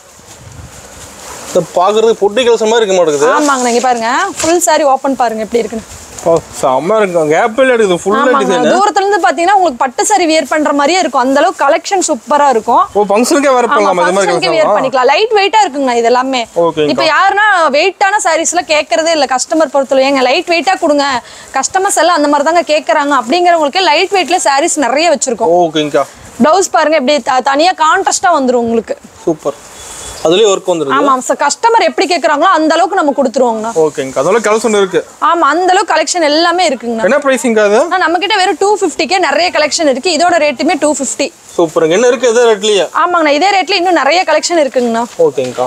இது பாக்குறது பொட்டி கலசம் மாதிரி இருக்க மாட்டேங்குது ஆமாங்க நீங்க பாருங்க ஃபுல் saree ஓபன் பாருங்க எப்படி இருக்குன்னு ஓ, செம்ம இருக்கும் கேப்பில் எடுக்குது ஃபுல்லா ஆமாங்க டிசைன் தூரத்துல இருந்து பாத்தீங்கன்னா உங்களுக்கு பட்டு saree வியர் பண்ற மாதிரியே இருக்கும் அந்த அளவுக்கு கலெக்ஷன் சூப்பரா இருக்கும் ஓ ஃபங்க்ஷனுக்கே வேற பண்ணலாம் இது மாதிரி ஃபங்க்ஷனுக்கு வியர் கலசம் பண்ணிக்கலாம் லைட் வெயிட்டா இருக்குங்க இது எல்லாமே ஓகேங்கக்கா. இப்போ யாருன்னா வெயிட்டான சாரீஸ்லாம் கேட்கறதே இல்லை கஸ்டமர் பொறுத்தவரை ஏங்க லைட் வெயிட்டா கொடுங்க கஸ்டமர்ஸ் எல்லாம் அந்த மாதிரி தாங்க கேட்கறாங்க அப்படிங்கிறவங்களுக்கு லைட் வெயிட்ல சாரீஸ் நிறைய வச்சிருக்கோம் ஓகேங்கக்கா பிளவுஸ் பாருங்க இப்படி த- தனியா கான்ட்ராஸ்டா வந்துரும் உங்களுக்கு சூப்பர் அதுலயே ஒர்க் வந்துருது ஆமா கஸ்டமர் எப்படி கேட்கறாங்களோ அந்த அளவுக்கு நம்ம கொடுத்துருவோங்கண்ணா ஓகேங்கக்கா அதெல்லாம் கலசம் இருக்கு ஆமா அந்த அளவுக்கு கலெக்ஷன் எல்லாமே இருக்குங்கண்ணா என்ன பிரைஸிங் அது ஆனா, நம்ம கிட்ட வெறும் டூ ஃபிஃப்டிக்கே நிறைய கலெக்ஷன் இருக்கு இதோட ரேட்டுமே டூ ஃபிஃப்டி சூப்பருங்க என்ன இருக்கு எது ரேட்லயே ஆமாங்கண்ணா இதே ரேட்ல இன்னும் நிறைய கலெக்ஷன் இருக்குங்கண்ணா ஓகேங்கக்கா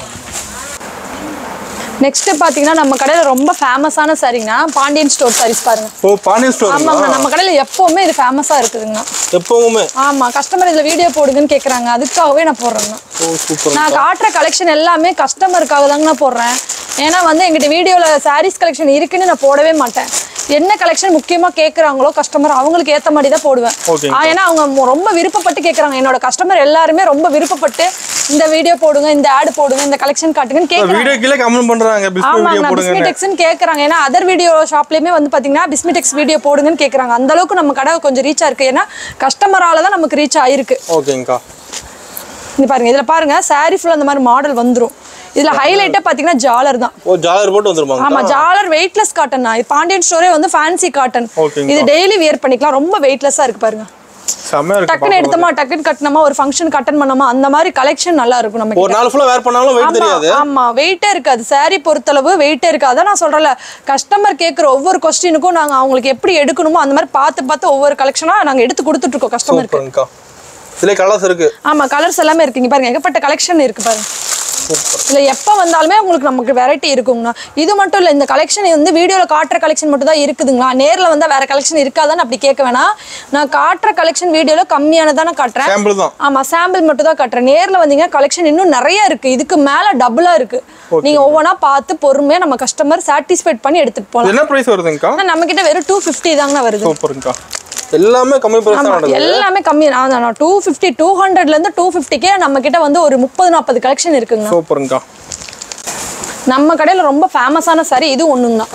நெக்ஸ்ட் பாத்தீங்கன்னா நம்ம கடையில ரொம்ப ஃபேமஸான சாரிங்கண்ணா பாண்டியன் ஸ்டோர் சாரீஸ் பாருங்க ஓ பாண்டியன் ஸ்டோர் ஆமாங்க நம்ம கடையில எப்பவுமே இது ஃபேமஸா இருக்குதுங்கண்ணா எப்பவுமே ஆமா கஸ்டமர் இதுல வீடியோ போடுங்கன்னு கேக்குறாங்க அதுக்காகவே நான் போடுறேங்கண்ணா ஓ சூப்பர் நான் காட்டுற கலெக்ஷன் எல்லாமே கஸ்டமருக்காக தாங்க நான் போடுறேன் ஏன்னா வந்து எங்கிட்ட வீடியோல சாரீஸ் கலெக்ஷன் இருக்குன்னு நான் போடவே மாட்டேன் என்ன கலெக்ஷன் முக்கியமா கேக்குறாங்களோ கஸ்டமர் அவங்களுக்கு ஏத்த மாதிரி தான் போடுவேன் Okay. ஆ, ஏன்னா அவங்க மொ- ரொம்ப விருப்பப்பட்டு கேக்குறாங்க என்னோட கஸ்டமர் எல்லாருமே ரொம்ப விருப்பப்பட்டு இந்த வீடியோ போடுங்க இந்த ஆட் போடுங்க இந்த கலெக்ஷன் காட்டுங்கன்னு கேக்குறாங்க வீடியோ கீழே கமெண்ட் பண்றாங்க பிஸ்கட் வீடியோ ஆமாங்க போடுங்க பிஸ்மிடெக்ஸ்னு கேக்குறாங்க ஏன்னா அதர் வீடியோ ஷாப்லயுமே வந்து பாத்தீங்கன்னா பிஸ்மிடெக்ஸ் வீடியோ போடுங்கன்னு கேக்குறாங்க அந்த அளவுக்கு நம்ம கடை கொஞ்சம் ரீச் இருக்கு ஏன்னா கஸ்டமரால தான் நமக்கு ரீச் ஆயிருக்கு ஓகேங்கக்கா இங்க பாருங்க இதுல பாருங்க சாரி ஃபுல் அந்த மாதிரி மாடல் வந்துரும் இதுல ஹைலைட்டா பாத்தீங்கன்னா ஜாலர் தான் ஓ ஜாலர் போட்டு வந்துருமாங்க ஆமா ஜாலர் வெயிட்லெஸ் காட்டன் தான் பாண்டியன் ஸ்டோரே வந்து ஃபேன்சி காட்டன் ஓகேங்கக்கா. இது டெய்லி வியர் பண்ணிக்கலாம் ரொம்ப வெயிட்லெஸ்ஸா இருக்கு பாருங்க செம்மையா இருக்கு டக்குன்னு எடுத்தோமா டக்குன்னு கட்டினோமா ஒரு ஃபங்க்ஷன் கட்டன் பண்ணோமா அந்த மாதிரி கலெக்ஷன் நல்லா இருக்கும் நமக்கு ஒரு நாள் ஃபுல்லா வேர் பண்ணாலும் வெயிட் ஆமா, தெரியாது ஆமா வெயிட்டே இருக்காது saree பொறுத்தளவு வெயிட்டே இருக்காது அதான் நான் சொல்றேன்ல கஸ்டமர் கேட்குற ஒவ்வொரு கொஸ்டினுக்கும் நாங்க அவங்களுக்கு எப்படி எடுக்கணுமோ அந்த மாதிரி பார்த்து பார்த்து ஒவ்வொரு கலெக்ஷனா நாங்க எடுத்து கொடுத்துட்டு இருக்கோம் கஸ்டமருக்கு சூப்பருங்கக்கா இதுல கலர்ஸ் இருக்கு ஆமா கலர்ஸ் எல்லாமே இருக்குங்க பாருங்க ஏகப்பட்ட கலெக்ஷன் இருக்கு பாருங்க இதுல எப்ப வந்தாலுமே உங்களுக்கு நமக்கு வெரைட்டி இருக்குங்கண்ணா இது மட்டும் இல்ல இந்த கலெக்ஷன் வந்து வீடியோல காட்டுற கலெக்ஷன் மட்டும் தான் இருக்குதுங்களா நேர்ல வந்தா வேற கலெக்ஷன் இருக்காதான்னு அப்படி கேட்க வேணாம் நான் காட்டுற கலெக்ஷன் வீடியோல கம்மியானதான் நான் காட்டுறேன் சாம்பிள் தான் ஆமா சாம்பிள் மட்டும் தான் காட்டுறேன் நேர்ல வந்தீங்கன்னா கலெக்ஷன் இன்னும் நிறைய இருக்கு இதுக்கு மேல டபுளா இருக்கு நீங்க ஒவ்வொன்றா பார்த்து பொறுமையா நம்ம கஸ்டமர் சாட்டிஸ்ஃபைட் பண்ணி எடுத்துட்டு போகலாம் இது என்ன பிரைஸ் வருதுங்கக்கா ஆனா நம்ம கிட்ட வெறும் டூ ஃபிஃப்டி தாங்கண்ணா வருது சூப்பருங்கக்கா எல்லாமே கம்மி பிரைஸ் தான் ஆமா நடக்குது எல்லாமே கம்மி நான் டூ ஃபிஃப்டி டூ ஹண்ட்ரட்ல இருந்து டூ ஃபிஃப்டிக்கே நம்ம கிட்ட வந்து ஒரு முப்பது நாற்பது கலெக்ஷன் இருக்குங்கண்ணா சூப்பருங்கக்கா நம்ம கடையில ரொம்ப ஃபேமஸான சாரி இது ஒண்ணுங்கண்ணா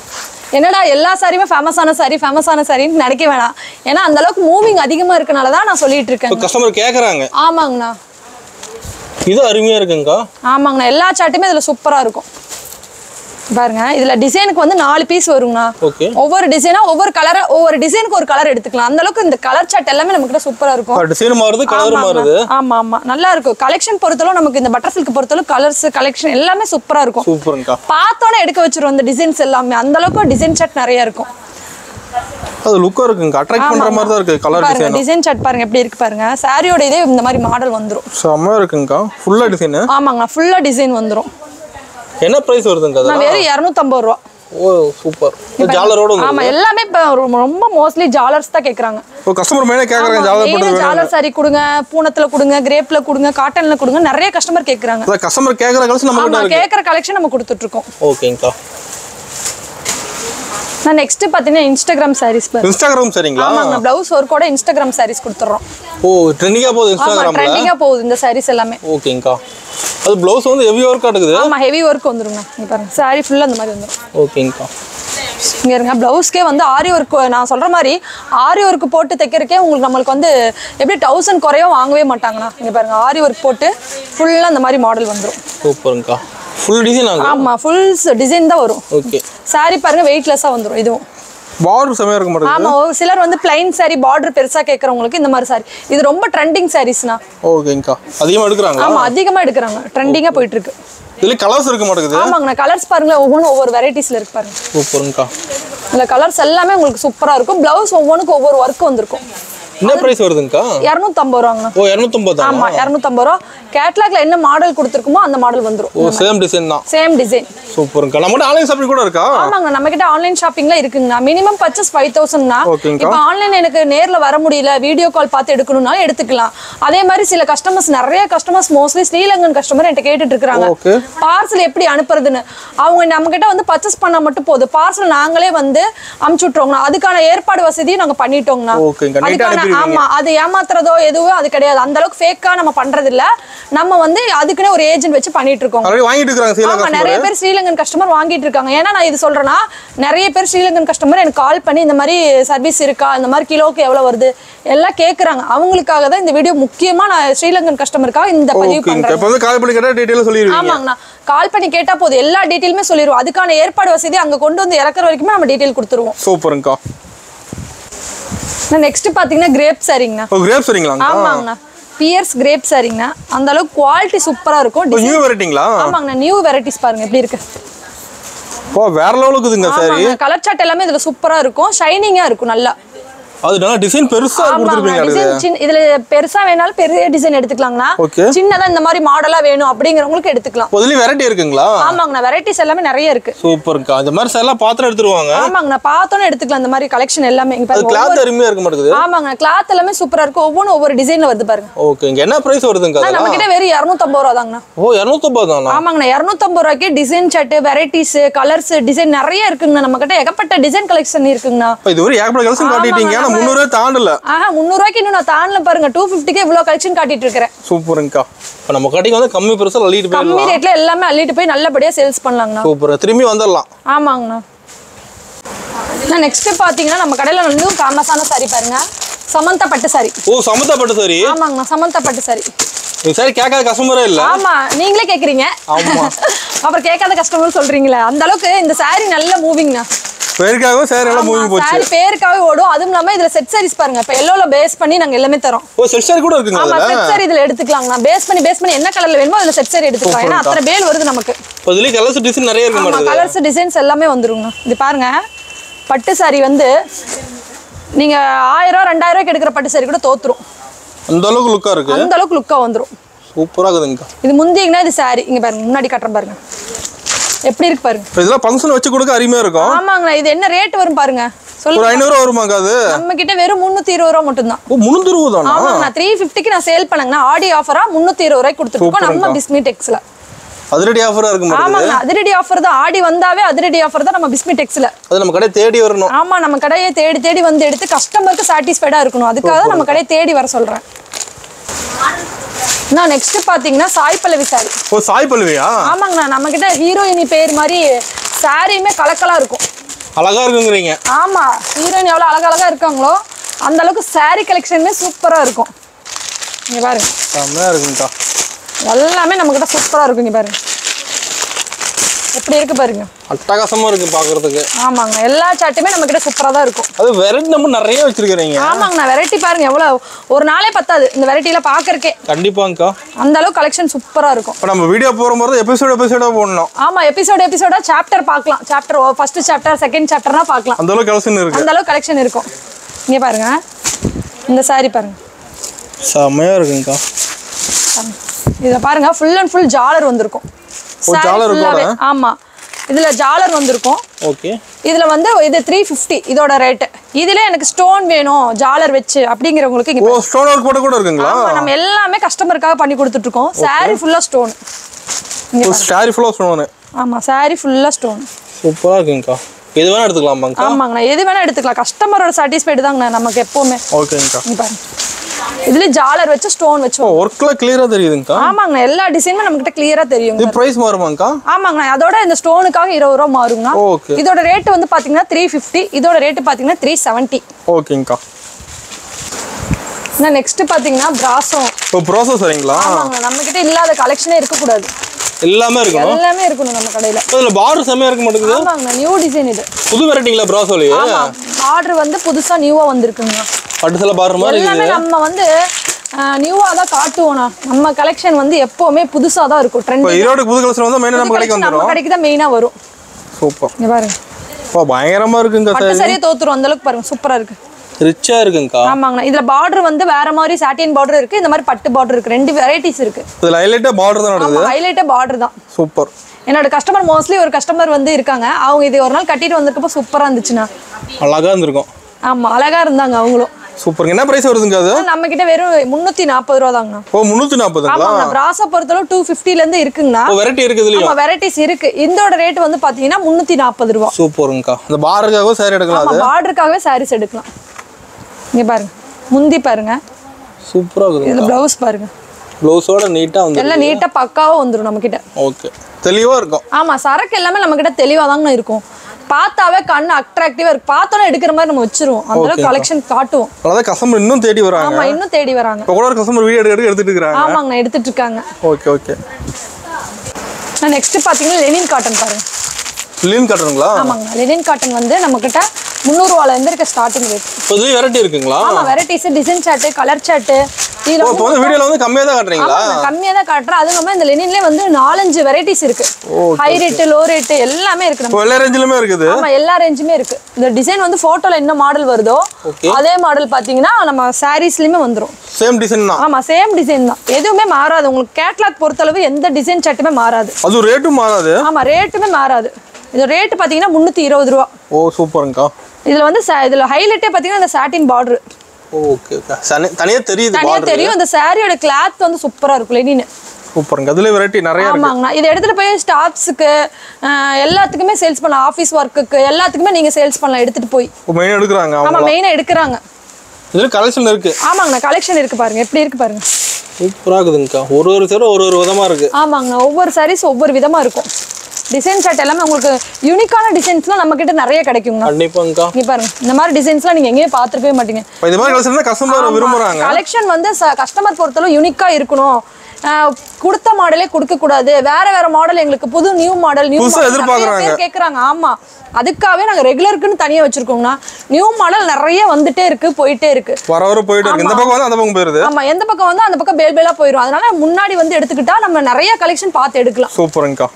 என்னடா எல்லா சாரியுமே ஃபேமஸான சாரி ஃபேமஸான சாரின்னு நினைக்க வேணாம் ஏன்னா அந்த அளவுக்கு மூவிங் அதிகமா இருக்கனால தான் நான் சொல்லிட்டு இருக்கேன் இப்போ கஸ்டமர் கேட்குறாங்க ஆமாங்கண்ணா இது அருமையா இருக்குங்கக்கா ஆமாங்கண்ணா எல்லா சாட்டுமே இதுல சூப்பரா இருக்கும் பாருங்க இதுல டிசைனுக்கு வந்து நாலு பீஸ் வருங்கண்ணா ஓகே ஒவ்வொரு டிசைனா ஒவ்வொரு கலர் ஒவ்வொரு டிசைனுக்கு ஒரு கலர் எடுத்துக்கலாம் அந்த அளவுக்கு இந்த கலர் சாட் எல்லாமே நம்ம கிட்ட சூப்பரா இருக்கும் டிசைன் மாறுது கலர் ஆமாங்க. மாறுது ஆமா ஆமா நல்லா இருக்கும் கலெக்ஷன் பொறுத்தளவு நமக்கு இந்த பட்டர் சில்க் பொறுத்தளவு கலர்ஸ் கலெக்ஷன் எல்லாமே சூப்பரா இருக்கும் சூப்பருங்கக்கா பார்த்தோன்னே எடுக்க வச்சிரும் இந்த டிசைன்ஸ் எல்லாமே அந்த அளவுக்கு டிசைன் சாட் நிறைய இருக்கும் அது லுக்காக இருக்குங்க அட்ராக்ட் பண்ற மாதிரி தான் இருக்கு கலர் பாருங்க டிசைன் டிசைன் சாட் பாருங்க எப்படி இருக்கு பாருங்க சாரியோட இதே இந்த மாதிரி மாடல் வந்துரும் செம்மையா இருக்குங்கக்கா ஃபுல்லா டிசைனு ஆமாங்க ஃபுல்லா டிசைன் வந்துரும் என்ன பிரைஸ் வருதுங்க நான் அது வெறும் இரநூத்தம்பது ரூபா ஓ சூப்பர் ஜாலரோட வந்து ஆமா எல்லாமே இப்ப ரொம்ப- ரொம்ப மோஸ்ட்லி ஜாலர்ஸ் தான் கேக்குறாங்க இப்போ கஸ்டமர் மெயினாக கேட்குறாங்க ஜாலர் போட்டு வேணும் ஜாலர் சாரி கொடுங்க பூனத்துல கொடுங்க கிரேப்ல கொடுங்க காட்டன்ல கொடுங்க நிறைய கஸ்டமர் கேக்குறாங்க அதான் கஸ்டமர் கேட்குற கலர்ஸ் நம்ம கிட்ட ஆமா இருக்கு கேக்குற கலெக்ஷன் நம்ம கொடுத்துட்டு இருக்கோம் ஓகேங்கக்கா நான் நெக்ஸ்ட் பாத்தீங்கன்னா இன்ஸ்டாகிராம் சாரீஸ் பாருங்க இன்ஸ்டாகிராம் சரிங்களா ஆமாங்க பிளவுஸ் ஒர்க்கோட இன்ஸ்டாகிராம் சாரீஸ் கொடுத்துறோம் ஓ ட்ரெண்டிங்காக போகுது ஆமா இன்ஸ்டாகிராமில் ட்ரெண்டிங்கா போகுது இந்த சாரீஸ் எல்லாமே ஓகேங்கக்கா அது ப்ளவுஸ் வந்து ஹெவி ஒர்க்காக இருக்குது ஆமா ஹெவி ஒர்க் வந்துருங்க இங்க பாருங்க சாரி ஃபுல்லா அந்த மாதிரி வந்துரும் ஓகேங்கக்கா இங்க இருங்க பிளவுஸ்க்கே வந்து ஆரி ஒர்க் நான் சொல்ற மாதிரி ஆரி ஒர்க் போட்டு தைக்கிறதுக்கே உங்களுக்கு நம்மளுக்கு வந்து எப்படி தௌசண்ட் குறையோ வாங்கவே மாட்டாங்கண்ணா இங்க பாருங்க ஆரி ஒர்க் போட்டு ஃபுல்லா அந்த மாதிரி மாடல் வந்துரும் சூப்பருங்கக்கா ஃபுல் டிசைன் ஆகும் ஆமா ஃபுல் டிசைன் தான் வரும் ஓகே சாரி பாருங்க வெயிட்லெஸ்ஸா வந்துரும் இதுவும் பார்டர் செம்மையாக இருக்க மாட்டேங்குது ஆமா ஒரு சிலர் வந்து பிளைன் சாரி பார்டர் பெருசா கேட்கறவங்களுக்கு இந்த மாதிரி சாரி இது ரொம்ப ட்ரெண்டிங் சாரீஸ்னா ஓகேங்கக்கா அதிகமாக எடுக்கிறாங்களா ஆமா அதிகமா எடுக்கிறாங்க ட்ரெண்டிங்கா போயிட்டு இருக்கு இதுல கலர்ஸ் இருக்க மாட்டேங்குது ஆமாங்கண்ணா கலர்ஸ் பாருங்களேன் ஒவ்வொன்றும் ஒவ்வொரு வெரைட்டிஸ்ல இருக்கு பாருங்க சூப்பருங்கக்கா இந்த கலர்ஸ் எல்லாமே உங்களுக்கு சூப்பரா இருக்கும் பிளவுஸ் ஒவ்வொன்றுக்கும் ஒவ்வொரு ஒர்க் வந்திருக்கும் என்ன ப்ரைஸ் வருதுங்கக்கா இரநூத்தம்பது ரூபாங்கண்ணா ஓ இரநூத்தம்பது ஆமா இரநூத்தம்பது ரூபா கேட்லாக்ல என்ன மாடல் கொடுத்துருக்குமோ அந்த மாடல் வந்துரும் ஓ சேம் டிசைன் தான் சேம் டிசைன் சூப்பருங்கக்கா நம்மகிட்ட ஆன்லைன் ஷாப்பிங் கூட இருக்கா ஆமாங்க நம்ம கிட்ட ஆன்லைன் ஷாப்பிங்ல இருக்குங்கண்ணா மினிமம் பர்ச்சேஸ் ஃபைவ் தௌசண்ட்னா ஓகேங்கக்கா. இப்போ ஆன்லைன் எனக்கு நேர்ல வர முடியல வீடியோ கால் பார்த்து எடுக்கணும்னாலும் எடுத்துக்கலாம் அதே மாதிரி சில கஸ்டமர்ஸ் நிறைய கஸ்டமர்ஸ் மோஸ்ட்லி ஸ்ரீலங்கன் கஸ்டமர் என்கிட்ட கேட்டுட்டு இருக்காங்க ஓகே பார்சல் எப்படி அனுப்புறதுன்னு அவங்க நம்ம கிட்ட வந்து பர்ச்சேஸ் பண்ணா மட்டும் போதும் பார்சல் நாங்களே வந்து அமுச்சு விட்டுருவோங்கண்ணா அதுக்கான ஏற்பாடு வசதியும் நாங்க பண்ணிட்டோங்கண்ணா ஓகேங்க, neat ஆ அதுக்கான அனுப்பிடுவீங்க. ஆமா அது ஏமாத்துறதோ எதுவும் அது கிடையாது அந்த அளவுக்கு ஃபேக்கா நம்ம பண்றது இல்ல நம்ம வந்து அதுக்குன்னே ஒரு ஏஜென்ட் வச்சு பண்ணிட்டு இருக்கோம் ஆல்ரெடி வாங்கிட்டு இருக்காங்க ஆமா சீலா நிறைய பேர் ஸ்ரீலங்கன் கஸ்டமர் வாங்கிட்டு இருக்காங்க ஏன்னா நான் இது சொல்றேன்னா நிறைய பேர் ஸ்ரீலங்கன் கஸ்டமர் எனக்கு கால் பண்ணி இந்த மாதிரி சர்வீஸ் இருக்கா இந்த மாதிரி கிலோக்கு எவ்வளவு வருது எல்லாம் கேக்குறாங்க அவங்களுக்காக தான் இந்த வீடியோ முக்கியமா நான் ஸ்ரீலங்கன் கஸ்டமருக்காக இந்த பதிவு ஓகேங்க பண்றேன் இப்போ வந்து கால் பண்ணி கேட்டால் டீட்டெயிலாக சொல்லிடுவீங்க ஆமாங்கண்ணா கால் பண்ணி கேட்டா போதும் எல்லா டீட்டெயிலுமே சொல்லிடுவோம் அதுக்கான ஏற்பாடு வசதி அங்க கொண்டு வந்து இறக்குற வரைக்குமே நம்ம டீட்டெயில் கொடுத்துருவோம் சூப்பருங்கக்கா நெக்ஸ்ட் பாத்தீங்கன்னா கிரேப் சாரிங்கண்ணா ஓ கிரேப் சரிங்களாங்கக்கா ஆமாங்கண்ணா பியர்ஸ் கிரேப் சாரிங்கண்ணா அந்த அளவுக்கு குவாலிட்டி சூப்பரா இருக்கும் இப்போ Design- நியூ வெரைட்டிங்களா ஆமாங்கண்ணா நியூ வெரைட்டிஸ் பாருங்க எப்படி இருக்கு ஓ வேற லெவலுக்கு இருக்குதுங்க சாரி கலர் சாட் எல்லாமே இதுல சூப்பரா இருக்கும் ஷைனிங்கா இருக்கும் நல்லா அது நல்லா டிசைன் பெருசா ஆமாங்க கொடுத்துருப்பீங்க அது டிசைன் சின்ன இதுல பெருசா வேணாலும் பெரிய டிசைன் எடுத்துக்கலாங்கண்ணா ஓகே சின்னதா இந்த மாதிரி மாடலா வேணும் அப்படிங்கிறவங்களுக்கு எடுத்துக்கலாம் இதுலயும் வெரைட்டி இருக்குங்களா ஆமாங்கண்ணா வெரைட்டிஸ் எல்லாமே நிறைய இருக்கு சூப்பருங்கக்கா இந்த மாதிரி சார்லாம் பாத்திரம் எடுத்துருவாங்க ஆமாங்கண்ணா பார்த்தோன்னே எடுத்துக்கலாம் இந்த மாதிரி கலெக்ஷன் எல்லாமே இங்க அது பாருங்க கிளாத் அருமையா இருக்க மாட்டேங்குது ஆமாங்க கிளாத் எல்லாமே சூப்பரா இருக்கும் ஒவ்வொன்றும் ஒவ்வொரு டிசைன்ல வருது பாருங்க ஓகேங்க என்ன பிரைஸ் வருதுங்க ஆனா, நம்ம அதெல்லாம் கிட்ட வெறும் இரநூத்தம்பது ரூபா தாங்கண்ணா ஓ இரநூத்தம்பது தானா ஆமாங்கண்ணா இரநூத்தம்பது ரூபாய்க்கு டிசைன் சட்டு வெரைட்டிஸ் கலர்ஸ் டிசைன் நிறைய இருக்குங்கண்ணா நம்ம கிட்ட ஏகப்பட்ட டிசைன் கலெக்ஷன் இருக்குங்கண்ணா இப்போ இது ஒரு ஏகப்பட்ட கலெக்ஷன் காட்டிட்டீங்க ஆனா நம்ம- முந்நூறுவா தாண்டல ஆஹா முந்நூறுவாய்க்கு இன்னும் நான் தாண்டல பாருங்க டூ ஃபிஃப்டிக்கு இவ்வளோ கலெக்ஷன் காட்டிட்டு இருக்கிறேன் சூப்பருங்கக்கா இப்போ நம்ம கடைக்கு வந்து கம்மி பெருசா அள்ளிட்டு கம்மி போயிடலாம் ரேட்ல எல்லாமே அள்ளிட்டு போய் நல்லபடியா சேல்ஸ் பண்ணலாங்கண்ணா சூப்பர் திரும்பி வந்துடலாம் ஆமாங்கண்ணா நான் நெக்ஸ்ட் பாத்தீங்கன்னா நம்ம கடையில இன்னும் ஃபேமஸான சாரி பாருங்க சமந்தா பட்டு சாரி ஓ சமத்தாப்பட்ட சாரி ஆமாங்கண்ணா சமந்தா பட்டு சாரி இந்த சாரி கேட்காத கஸ்டமரே இல்ல ஆமா நீங்களே கேக்குறீங்க ஆமா. அப்புறம் கேட்காத கஸ்டமர் சொல்றீங்களே அந்த அளவுக்கு இந்த சாரி நல்ல மூவிங்ண்ணா பேருக்காகவும் சாரி எல்லாம் மூவி போச்சு சாரி பேருக்காவே ஓடும் அதுவும் இல்லாம இதுல செட் சாரீஸ் பாருங்க இப்ப எல்லோல பேஸ் பண்ணி நாங்க எல்லாமே தரோம் ஓ செட் சாரி கூட இருக்குங்க ஆமா அதுல செட் சாரி இதுல எடுத்துக்கலாங்கண்ணா பேஸ் பண்ணி பேஸ் பண்ணி என்ன கலர்ல வேணுமோ அதுல செட் சாரி எடுத்துக்கலாம் ஏன்னா அத்தனை பேல் வருது நமக்கு இப்போ இதுலயும் கலர்ஸ் டிசைன் நிறைய இருக்க ஆமா மாட்டேங்குது கலர்ஸ் டிசைன்ஸ் எல்லாமே வந்துருங்கண்ணா இது பாருங்க பட்டு சாரி வந்து நீங்க ஆயிரம் ரூபா ரெண்டாயிரம் ரூபாய்க்கு எடுக்கிற பட்டு சாரி கூட தோத்துரும் அந்த அளவுக்கு லுக்கா இருக்கு அந்த அளவுக்கு லுக்கா வந்துரும் சூப்பரா இருக்குதுங்கக்கா இது முந்திங்கன்னா இது சாரி இங்க பாருங்க முன்னாடி கட்டுறேன் பாருங்க எப்படி இருக்கு பாருங்க இப்போ இதெல்லாம் ஃபங்க்ஷன் வச்சு கொடுக்க அருமையா இருக்கும் ஆமாங்கண்ணா இது என்ன ரேட் வரும் பாருங்க ஒரு சொல்லுங்க ஐநூறுவா வருமாங்க அது நம்ம கிட்ட வெறும் முந்நூத்தி இருபது ரூபா மட்டும்தான் ஓ முந்நூறு ரூபா தானா ஆமாங்கண்ணா த்ரீ ஃபிஃப்டிக்கு நான் சேல் பண்ணேங்கண்ணா ஆடி ஆஃபரா முந்நூத்தி இருபது ரூபாய்க்கு கொடுத்துருக்கோம் நம்ம பிஸ்மி டெக்ஸ்ல அதிரடி ஆஃபரா இருக்க மாட்டேங்குது ஆமாங்க அதிரடி ஆஃபர் தான் ஆடி வந்தாவே அதிரடி ஆஃபர் தான் நம்ம பிஸ்மி டெக்ஸ்ல அது நம்ம கடை தேடி வரணும் ஆமா நம்ம கடையை தேடி தேடி வந்து எடுத்து கஸ்டமருக்கு சாட்டிஸ்ஃபைடா இருக்கணும் அதுக்காக தான் நம்ம கடையை தேடி வர சொல்றேன் நான் நெக்ஸ்ட் பாத்தீங்கன்னா சாய் பல்லவி சாரி ஓ சாய் பல்வியா ஆமாங்கண்ணா நம்ம கிட்ட ஹீரோயினி பேர் மாதிரி சாரியுமே கலக்கலா இருக்கும் அழகா இருக்குங்கிறீங்க ஆமா ஹீரோயின் எவ்வளவு அழகழகா இருக்காங்களோ அந்த அளவுக்கு saree கலெக்ஷனுமே சூப்பரா இருக்கும் இங்க பாருங்க செம்மையா இருக்குங்கக்கா எல்லாமே நம்ம கிட்ட சூப்பரா இருக்கும் இங்க பாருங்க எப்படி இருக்கு பாருங்க அட்டகாசமா இருக்கு பாக்குறதுக்கு ஆமாங்க எல்லா சாட்டுமே நம்ம கிட்ட சூப்பரா தான் இருக்கும் அது வெரைட்டி நம்ம நிறைய வச்சிருக்கிறீங்க ஆமாங்கண்ணா வெரைட்டி பாருங்க எவ்வளவு ஒரு நாளே பத்தாது இந்த வெரைட்டில பாக்குறக்கே கண்டிப்பாங்கக்கா அந்த அளவுக்கு கலெக்ஷன் சூப்பரா இருக்கும் இப்போ நம்ம வீடியோ போகும்போது எபிசோட் எபிசோடா போடணும் ஆமா எபிசோட் எபிசோடா சாப்டர் பார்க்கலாம் சாப்டர் ஃபர்ஸ்ட் சாப்டர் செகண்ட் சாப்டர்னா பார்க்கலாம் அந்த அளவுக்கு கலெக்ஷன் இருக்கு அந்த அளவுக்கு கலெக்ஷன் இருக்கும் இங்க பாருங்க இந்த saree பாருங்க செம்மையா இருக்குங்கக்கா இத பாருங்க ஃபுல் அண்ட் ஃபுல் ஜாலர் வந்திருக்கும் ஓ, Saree ஜாலர் full-ஆவே. கூட? ஆமா இதுல ஜாலர் வந்திருக்கும் ஓகே இதுல வந்து இது த்ரீ ஃபிஃப்டி இதோட ரேட்டு இதுல எனக்கு ஸ்டோன் வேணும் ஜாலர் வச்சு அப்படிங்கிறவங்களுக்கு இங்க ஓ ஸ்டோன் ஒர்க் போட கூட இருக்குங்களா ஆமா நம்ம எல்லாமே கஸ்டமருக்காக பண்ணி கொடுத்துட்டு இருக்கோம் saree ஃபுல்லா ஸ்டோன் ஓ ஸ்டாரி ஃபுல்லாக ஸ்டோனு ஆமா saree ஃபுல்லா ஸ்டோன் சூப்பரா இருக்குங்கக்கா இது வேணா எடுத்துக்கலாமாங்கக்கா ஆமாங்கண்ணா எது வேணா எடுத்துக்கலாம் கஸ்டமரோட சாட்டிஸ்ஃபைடு தாங்கண்ணா நமக்கு எப்பவுமே ஓகேங்கக்கா இங்க பாருங்க இதுல ஜாலர் வச்சு ஸ்டோன் வச்சு ஓ ஒர்க்கில் கிளியராக தெரியுதுங்கக்கா ஆமாங்கண்ணா எல்லா டிசைனுமே நம்ம கிட்ட கிளியரா தெரியுங்க இது ப்ரைஸ் மாறுமாங்கக்கா ஆமாங்கண்ணா அதோட இந்த ஸ்டோனுக்காக இருபது ரூபா மாறுங்கண்ணா ஓகே இதோட ரேட் வந்து பாத்தீங்கன்னா த்ரீ ஃபிஃப்டி இதோட ரேட் பாத்தீங்கன்னா த்ரீ செவன்ட்டி ஓகேங்கக்கா நெக்ஸ்ட் பாத்தீங்கன்னா பிராசம் இப்போ ப்ராசஸரிங்களா ஆமாங்க நம்ம கிட்ட இல்லாத கலெக்ஷனே இருக்கக்கூடாது எல்லாமே இருக்கணும் எல்லாமே இருக்கணும் நம்ம கடையில இதில் பார்டர் செம்மையாக இருக்க மாட்டேங்குது ஆமாங்கண்ணா நியூ டிசைன் இது புது வெரைட்டிங்களா ப்ராசோலி ஆமா ஆர்டர் வந்து புதுசா நியூவா வந்திருக்குங்க பட்டு சில பார்டர் மாதிரி எல்லாமே நம்ம வந்து நியூவா தான் காட்டுவோம்ண்ணா நம்ம கலெக்ஷன் வந்து எப்பவுமே புதுசா தான் இருக்கும் இப்போ ட்ரெண்ட் ஈரோடு புது கலெக்ஷன் வந்து மெயினாக நம்ம கடைக்கு நம்ம வந்துடும் கடைக்கு தான் மெயினா வரும் சூப்பர் இங்க பாருங்க இப்போ பயங்கரமா இருக்குங்க பட்டு சரியா தோத்துரும் அந்த அளவுக்கு பாருங்க சூப்பரா இருக்கு ரிச்சா இருக்குங்கக்கா ஆமாங்கண்ணா இதுல பார்டர் வந்து வேற மாதிரி சாட்டின் பார்டர் இருக்கு இந்த மாதிரி பட்டு பார்டர் இருக்கு ரெண்டு வெரைட்டிஸ் இருக்கு இதில் ஹைலைட்டாக பார்டர் தான் நடக்குது ஆமா ஹைலைட்டே பார்டர் தான் சூப்பர் என்னோட கஸ்டமர் மோஸ்ட்லி ஒரு கஸ்டமர் வந்து இருக்காங்க அவங்க இது ஒரு நாள் கட்டிட்டு வந்திருக்கப்போ சூப்பரா இருந்துச்சுண்ணா அழகா இருந்திருக்கும் ஆமா அழகா இருந்தாங்க அவங்களும் சூப்பருங்க என்ன ப்ரைஸ் வருதுங்க அது நம்ம கிட்ட வெறும் முன்னூத்தி நாற்பது ரூபா தாங்கண்ணா ஓ முந்நூற்றி நாற்பதுங்களா ஆமாங்கண்ணா பிராசா பொறுத்தளவு டூ ஃபிஃப்டில இருந்து இருக்குங்கண்ணா ஓ வெரைட்டி இருக்குது இதுலயும் ஆமா வெரைட்டிஸ் இருக்கு இதோட ரேட் வந்து பாத்தீங்கன்னா முன்னூத்தி நாற்பது ரூபா சூப்பருங்கக்கா இந்த பார்டருக்காகவும் சேரீ எடுக்கலாம் ஆமா அது பார்டருக்காகவே சாரீஸ் எடுக்கலாம் இங்க பாருங்க முந்தி பாருங்க சூப்பராக இருக்குது இதுல பிளவுஸ் பாருங்க ப்ளவுஸோட நீட்டாக வந்து எல்லாம் நீட்டா பக்காவா வந்துரும் நம்ம கிட்ட ஓகே தெளிவாக இருக்கும் ஆமா சரக்கு எல்லாமே நம்ம கிட்ட தெளிவா தாங்க இருக்கும் பார்த்தாவே கண்ணு அட்ராக்டிவா இருக்கு பார்த்தோன்னே எடுக்கிற மாதிரி நம்ம வச்சிருவோம் அந்த அளவுக்கு கலெக்ஷன் காட்டுவோம் அதான் கஸ்டமர் இன்னும் தேடி வராங்க ஆமா இன்னும் தேடி வராங்க இப்போ கூட ஒரு கஸ்டமர் வீடியோ எடுக்க எடுத்துட்டு இருக்கிறாங்க ஆமாங்கண்ணா எடுத்துட்டு இருக்காங்க ஓகே ஓகே நான் நெக்ஸ்ட் பாத்தீங்கன்னா லெனின் காட்டன் பாருங்க லீன் கட்டுறீங்களா ஆமாங்கண்ணா லெனின் காட்டன் வந்து நம்ம கிட்ட முந்நூறுவால இருந்து இருக்க ஸ்டார்டிங் ரேட் இப்போ இதுலேயும் வெரைட்டி இருக்குங்களா ஆமா varieties design chart colour chart இதுல ஓ இப்போ வந்து வீடியோவில் வந்து கம்மியாக தான் காட்டுறீங்களா கம்மியா தான் காட்டுறேன் அதுவும் இல்லாம இந்த லெனின்லயே வந்து நாலஞ்சு வெரைட்டிஸ் இருக்கு ஹை ரேட்டு லோ ரேட்டு எல்லாமே இருக்கு நம்ம இப்போ எல்லா ரேஞ்சிலுமே இருக்குது ஆமா எல்லா ரேஞ்சுமே இருக்கு இந்த டிசைன் வந்து போட்டோல என்ன மாடல் வருதோ Okay. அதே மாடல் பாத்தீங்கன்னா நம்ம சாரீஸ்லயுமே வந்துரும் சேம் டிசைன் தான் ஆமா சேம் டிசைன் தான் எதுவுமே மாறாது உங்களுக்கு கேட்லாக் பொறுத்தளவு எந்த டிசைன் சட்டுமே மாறாது அதுவும் ரேட்டும் மாறாது ஆமா ரேட்டுமே மாறாது இது ரேட்டு பாத்தீங்கன்னா முந்நூத்தி இருபது ரூபா ஓ சூப்பருங்கக்கா இதுல வந்து sa- இதுல ஹைலைட்டே பாத்தீங்கன்னா இந்த சாட்டின் பார்டர் ஓகே ஓகே தனியாக தெரியுது தனியா பார்டர் தெரியும் இந்த சாரியோட கிளாத் வந்து சூப்பரா இருக்கும் லெனின் சூப்பருங்க அதுலேயே வெரைட்டி நிறைய இருக்கு ஆமாங்கண்ணா இதை எடுத்துட்டு போய் ஸ்டாஃப்ஸுக்கு எல்லாத்துக்குமே சேல்ஸ் பண்ணலாம் ஆஃபீஸ் ஒர்க்குக்கு எல்லாத்துக்குமே நீங்க சேல்ஸ் பண்ணலாம் எடுத்துட்டு போய் இப்போ மெயின் எடுக்கிறாங்க ஆமா அவங்க மெயினா எடுக்கிறாங்க இதில் கலெக்ஷன் இருக்கு ஆமாங்கண்ணா கலெக்ஷன் இருக்கு பாருங்க எப்படி இருக்கு பாருங்க சூப்பராக இருக்குதுங்கக்கா ஒரு ஒரு சேரும் ஒரு ஒரு விதமாக இருக்கு ஆமாங்கண்ணா ஒவ்வொரு சாரீஸ் ஒவ்வொரு விதமா இருக்கும் டிசைன் ஷர்ட் எல்லாமே உங்களுக்கு யூனிக்கான டிசைன்ஸ்லாம் நம்ம கிட்ட நிறைய கிடைக்குங்கண்ணா கண்டிப்பாங்கக்கா இங்க பாருங்க இந்த மாதிரி டிசைன்ஸ்லாம் நீங்க எங்கேயும் பார்த்துருக்கவே மாட்டீங்க இப்போ இது மாதிரி கலெக்ஷன் தான் கஸ்டமர் விரும்புகிறாங்க கலெக்ஷன் வந்து கஸ்டமர் பொறுத்தளவு யூனிக்கா இருக்கணும் ஆஹ் கொடுத்த மாடலே கொடுக்க கூடாது வேற வேற மாடல் எங்களுக்கு புது நியூ மாடல் நியூ புதுசா எதிர்பார்க்கறாங்க. கேக்குறாங்க ஆமா அதுக்காகவே நாங்க ரெகுலருக்குன்னு தனியா வச்சிருக்கோங்கண்ணா நியூ மாடல் நிறைய வந்துட்டே இருக்கு போயிட்டே இருக்கு வர வர போயிட்டு இருக்கு இந்த பக்கம் வந்து அந்த பக்கம் போயிருது ஆமா எந்த பக்கம் வந்து அந்த பக்கம் பேல் பேலா போயிடும் அதனால முன்னாடி வந்து எடுத்துக்கிட்டா நம்ம நிறைய கலெக்ஷன் பார்த்து எடுக்கலாம் சூப்பருங்கக்கா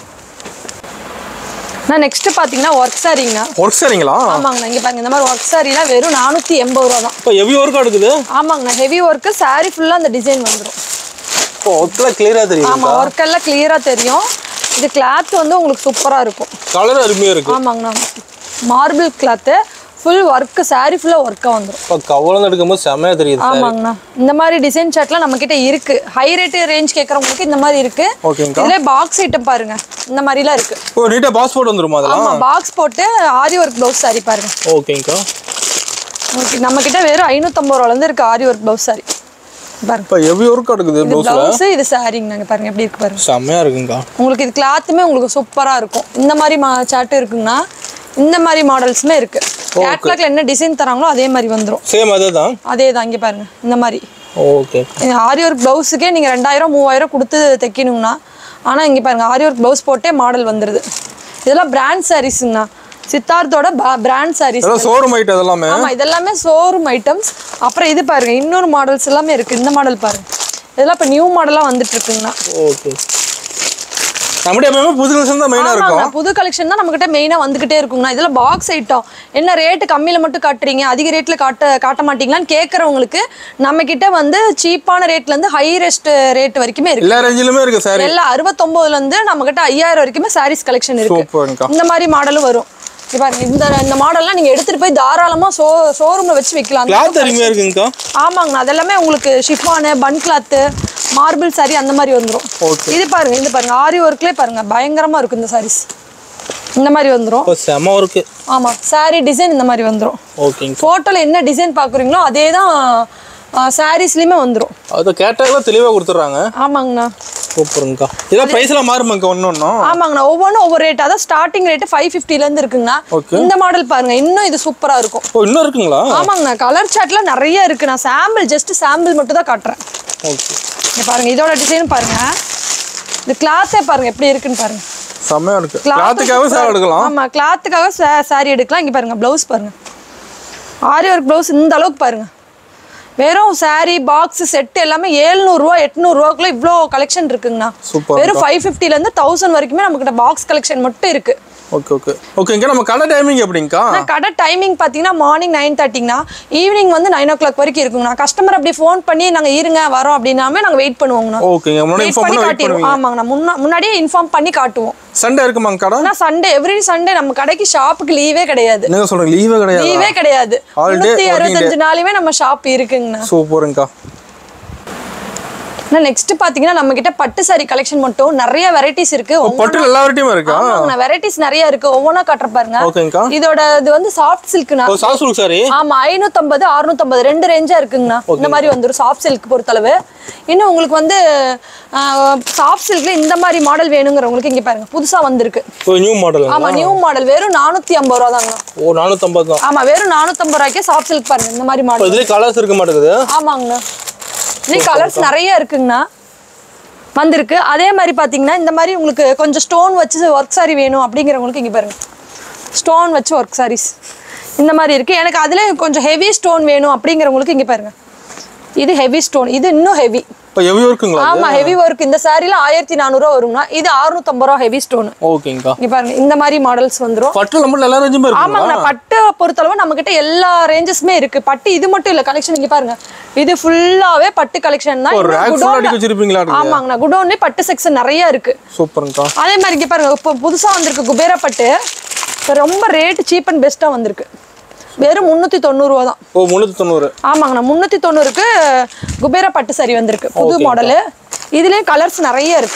நான் நெக்ஸ்ட் பாத்தீங்கன்னா ஒர்க் சாரிங்கண்ணா ஒர்க் சரிங்களா ஆமாங்கண்ணா இங்க பாருங்க இந்த மாதிரி ஒர்க் சாரிலாம் வெறும் நானூத்தி எண்பது ரூபா தான் இப்போ எவ்வளோ ஒர்க்காக இருக்குது ஆமாங்கண்ணா ஹெவி ஒர்க்கு சாரி ஃபுல்லா அந்த டிசைன் வந்துடும் இப்போ ஒர்க்கில் கிளியராக தெரியுது ஆமா ஒர்க் எல்லாம் கிளியரா தெரியும் இது கிளாத் வந்து உங்களுக்கு சூப்பரா இருக்கும் கலர் அருமையாக இருக்கு ஆமாங்கண்ணா marble cloth full work sari ஃபுல்லா ஒர்க்கா வந்துடும் இப்போ கவலம் எடுக்கும்போது செம்மையாக தெரியுது ஆமாங்கண்ணா இந்த மாதிரி டிசைன் ஷர்ட்லாம் நம்ம கிட்ட இருக்கு ஹை ரேட் ரேஞ்ச் கேட்கறவங்களுக்கு இந்த மாதிரி இருக்கு ஓகேங்கக்கா இதுல பாக்ஸ் ஐட்டம் பாருங்க இந்த மாதிரிலாம் இருக்கு ஓ நீட்டாக பாஸ்போர்ட் வந்துருமா அதெல்லாம் ஆமா பாக்ஸ் போட்டு ஆரி ஒர்க் ப்ளவுஸ் சாரி பாருங்க ஓகேங்கக்கா ஓகே நம்ம கிட்ட வெறும் ஐநூத்தம்பது ரூபால இருந்து இருக்கு ஆரி ஒர்க் ப்ளவுஸ் சாரி பாருங்க இப்போ எவ்வளோ ஒர்க் எடுக்குது இது ப்ளவுஸில் ப்ளவுஸ் இது சாரிங்க நாங்க பாருங்க எப்படி இருக்கு பாருங்க செம்மையாக இருக்குங்கக்கா உங்களுக்கு இது கிளாத்துமே உங்களுக்கு சூப்பரா இருக்கும் இந்த மாதிரி மா சாட்டு இருக்குங்கன்னா இந்த மாதிரி மாடல்ஸுமே இருக்கு கேட்லாக்ல என்ன டிசைன் தராங்களோ அதே மாதிரி வந்துரும் சேம் அதே தான் அதே தான் இங்கே பாருங்க இந்த மாதிரி ஓகே ஆரி ஒர்க் ப்ளவுஸுக்கே நீங்கள் ரெண்டாயிரம் மூவாயிரம் கொடுத்து தைக்கணுங்கண்ணா ஆனால் இங்கே பாருங்க ஆரி ஒர்க் ப்ளவுஸ் போட்டே மாடல் வந்துடுது இதெல்லாம் பிராண்ட் சாரீஸுங்கண்ணா சித்தார்த்தோட பிராண்ட் சாரீஸ் இதெல்லாம் ஷோரூம் ஐட்டம் இதெல்லாமே ஆமா இதெல்லாமே ஷோரூம் ஐட்டம்ஸ் அப்புறம் இது பாருங்க இன்னொரு மாடல்ஸ் எல்லாமே இருக்கு இந்த மாடல் பாருங்க இதெல்லாம் இப்போ நியூ மாடலாக வந்துட்டு இருக்குங்கண்ணா ஓகே நம்முடைய எப்பவுமே புது கலெக்ஷன் தான் மெயினாக இருக்கும் ஆமாங்க புது கலெக்ஷன் தான் நம்மகிட்ட மெயினாக வந்துகிட்டே இருக்குங்கண்ணா இதில் பாக்ஸ் ஐட்டம் என்ன ரேட்டு கம்மியில் மட்டும் காட்டுறீங்க அதிக ரேட்டில் காட்ட காட்ட மாட்டீங்களான்னு கேட்குறவங்களுக்கு நம்ம கிட்ட வந்து சீப்பான ரேட்லேருந்து ஹை ரெஸ்ட் ரேட் வரைக்குமே இருக்கு எல்லா ரேஞ்சிலுமே இருக்கு சாரி எல்லாம் அறுபத்தொம்போதுல இருந்து நம்ம கிட்ட ஐயாயிரம் வரைக்குமே சாரீஸ் கலெக்ஷன் இருக்கு சூப்பர்ங்கக்கா இந்த மாதிரி மாடலும் வரும் இங்க பாருங்க இந்த இந்த மாடல்லாம் நீங்க எடுத்துட்டு போய் தாராளமா ஷோ ஷோரூம்ல வச்சு வைக்கலாம் கிளாத் அருமையாக இருக்குங்கக்கா ஆமாங்கண்ணா அதெல்லாமே உங்களுக்கு ஷிஃபானு பன் கிளாத்து மார்பிள் சாரி அந்த மாதிரி வந்துரும் Okay. இது பாருங்க இது பாருங்க ஆரி ஒர்க்லேயே பாருங்க பயங்கரமா இருக்கும் இந்த சாரீஸ் இந்த மாதிரி வந்துரும் இப்போ செம இருக்கு ஆமா சாரி டிசைன் இந்த மாதிரி வந்துரும் ஓகேங்க ஃபோட்டோல என்ன டிசைன் பாக்குறீங்களோ அதே தான் சாரீஸ்லயுமே வந்துரும் அது கேட்டாலாம் தெளிவாக கொடுத்துட்றாங்க ஆமாங்கண்ணா சூப்பருங்கக்கா இதெல்லாம் ப்ரைஸ்லாம் மாறுமாங்கக்கா ஒன்று ஒன்றும் ஆமாங்கண்ணா ஒவ்வொன்றும் ஒவ்வொரு ரேட் அதான் ஸ்டார்டிங் ரேட்டு ஃபைவ் ஃபிஃப்டிலேருந்து இருக்குங்கண்ணா Okay. இந்த மாடல் பாருங்க இன்னும் இது சூப்பரா இருக்கும் ஓ இன்னும் இருக்குங்களா ஆமாங்கண்ணா கலர் சார்ட்ல நிறைய இருக்கு நான் சாம்பிள் ஜஸ்ட் சாம்பிள் மட்டும் தான் காட்டுறேன் ஓகே இங்க பாருங்க இதோட டிசைன் பாருங்க இந்த கிளாத்தே பாருங்க எப்படி இருக்குன்னு பாருங்க செம்மையாக இருக்கு Cloth கிளாத்துக்காகவே super- சேவை எடுக்கலாம் ஆமா கிளாத்துக்காக சாரி எடுக்கலாம் இங்க பாருங்க ப்ளவுஸ் பாருங்க ஆரி ஒர்க் ப்ளவுஸ் இந்த அளவுக்கு பாருங்க வெறும் சாரி பாக்ஸ் செட் எல்லாமே ஏழ்நூறுவா எட்நூறுவாக்குள்ள இவ்வளோ கலெக்ஷன் இருக்குங்கண்ணா Super வெறும் ஃபைவ் ஃபிஃப்டிலேருந்து தௌசண்ட் வரைக்குமே நம்மக்கிட்ட பாக்ஸ் கலெக்ஷன் மட்டும் இருக்கு ஓகே ஓகே ஓகேங்க நம்ம கடை டைமிங் எப்படிங்கக்கா நான் கடை டைமிங் பார்த்தீங்கன்னா மார்னிங் நைன் தேர்ட்டிங்கண்ணா ஈவினிங் வந்து நைன் ஓ கிளாக் வரைக்கும் இருக்குங்கண்ணா கஸ்டமர் அப்படி ஃபோன் பண்ணி நாங்கள் இருங்க வரோம் அப்படின்னாமே நாங்கள் வெயிட் பண்ணுவோங்கண்ணா ஓகேங்க முன்னாடி வெயிட் இன்ஃபார்ம் பண்ணி பண்ணி வெயிட் காட்டிடுவோம் பண்ணுவீங்க ஆமாங்கண்ணா முன்னா முன்னாடியே இன்ஃபார்ம் பண்ணி காட்டுவோம் சண்டே இருக்குமாங்க கடை ஆனால் சண்டே எவ்ரி சண்டே நம்ம கடைக்கு ஷாப்புக்கு லீவே கிடையாது என்னங்க சொல்றீங்க லீவே கிடையாது லீவே கிடையாது All day முந்நூற்றி working அறுபத்தஞ்சு நாளுமே நம்ம ஷாப் இருக்குங்கண்ணா சூப்பருங்கக்கா ஆனால் நெக்ஸ்ட் பார்த்தீங்கன்னா நம்ம கிட்ட பட்டு சாரி கலெக்ஷன் மட்டும் நிறைய வெரைட்டிஸ் இருக்கு பட்டில் எல்லா வெரைட்டியும் இருக்கா ஆமாங்கண்ணா வெரைட்டிஸ் நிறைய இருக்கு ஒவ்வொன்றா காட்டுற பாருங்க ஓகேங்கக்கா இதோட இது வந்து சாஃப்ட் சில்க்னா ஓ சாசூல் சாரி ஆமா ஐநூத்தம்பது அறுநூத்தம்பது ரெண்டு ரேஞ்சா இருக்குங்கண்ணா இந்த மாதிரி வந்துடும் சாஃப்ட் சில்க் பொறுத்தளவு இன்னும் உங்களுக்கு வந்து சாஃப்ட் சில்க்ல இந்த மாதிரி மாடல் வேணுங்கிறவங்களுக்கு இங்க பாருங்க புதுசா வந்திருக்கு ஓ நியூ மாடல் ஆமா நியூ மாடல் வெறும் நானூத்தி ஐம்பது ரூபா தாங்க ஓ நானூற்றம்பது தான் ஆமா வெறும் நானூத்தம்பது ரூபாய்க்கே சாஃப்ட் சில்க் பாருங்க இந்த மாதிரி இப்போ மாடல் இதுலேயே கலர்ஸ் இருக்க மாட்டேங்குது ஆமாங்கண்ணா இதுலேயும் கலர்ஸ் நிறைய இருக்குங்கண்ணா வந்திருக்கு அதே மாதிரி பார்த்தீங்கன்னா இந்த மாதிரி உங்களுக்கு கொஞ்சம் ஸ்டோன் வச்சு ஒர்க் சாரி வேணும் அப்படிங்கிறவங்களுக்கு இங்கே பாருங்க ஸ்டோன் வச்சு ஒர்க் சாரீஸ் இந்த மாதிரி இருக்குது எனக்கு அதில் கொஞ்சம் ஹெவி ஸ்டோன் வேணும் அப்படிங்கிறவங்களுக்கு இங்கே பாருங்க இது ஹெவி ஸ்டோன் இது இன்னும் ஹெவி இப்போ எவ்வளோ இருக்குங்களா ஆமா ஹெவி ஒர்க் இந்த சாரில ஆயிரத்தி நானூறுரூவா வருங்கண்ணா இது அறுநூத்தம்பது ரூபா ஹெவி ஸ்டோன் ஓகேங்கக்கா இங்கே பாருங்க இந்த மாதிரி மாடல்ஸ் வந்துரும் பட்டில் நம்மள எல்லா ரேஞ்சுமே இருக்குங்களா ஆமாங்கண்ணா பட்டு பொறுத்தளவு நம்ம கிட்ட எல்லா ரேஞ்சஸுமே இருக்கு பட்டு இது மட்டும் இல்ல கலெக்ஷன் இங்க பாருங்க இது ஃபுல்லாவே பட்டு கலெக்ஷன் தான் ஒரு இன்னும் ரேக் ஃபுல்லாக godown- அடிக்க வச்சிருப்பீங்களா இருக்கு ஆமாங்கண்ணா குடோன்லயே பட்டு செக்ஷன் நிறைய இருக்கு சூப்பருங்கக்கா அதே மாதிரி இங்க பாருங்க இப்போ புதுசா வந்திருக்கு குபேரா பட்டு இப்போ ரொம்ப ரேட் சீப் அண்ட் பெஸ்டா வந்திருக்கு வெறும் முந்நூற்றி தொண்ணூறுவா தான் ஓ முந்நூற்றி தொண்ணூறு ஆமாங்கண்ணா முந்நூற்றி தொண்ணூறுக்கு குபேரா பட்டு சரி வந்திருக்கு புது மாடலு இதுலேயும் கலர்ஸ் நிறைய இருக்கு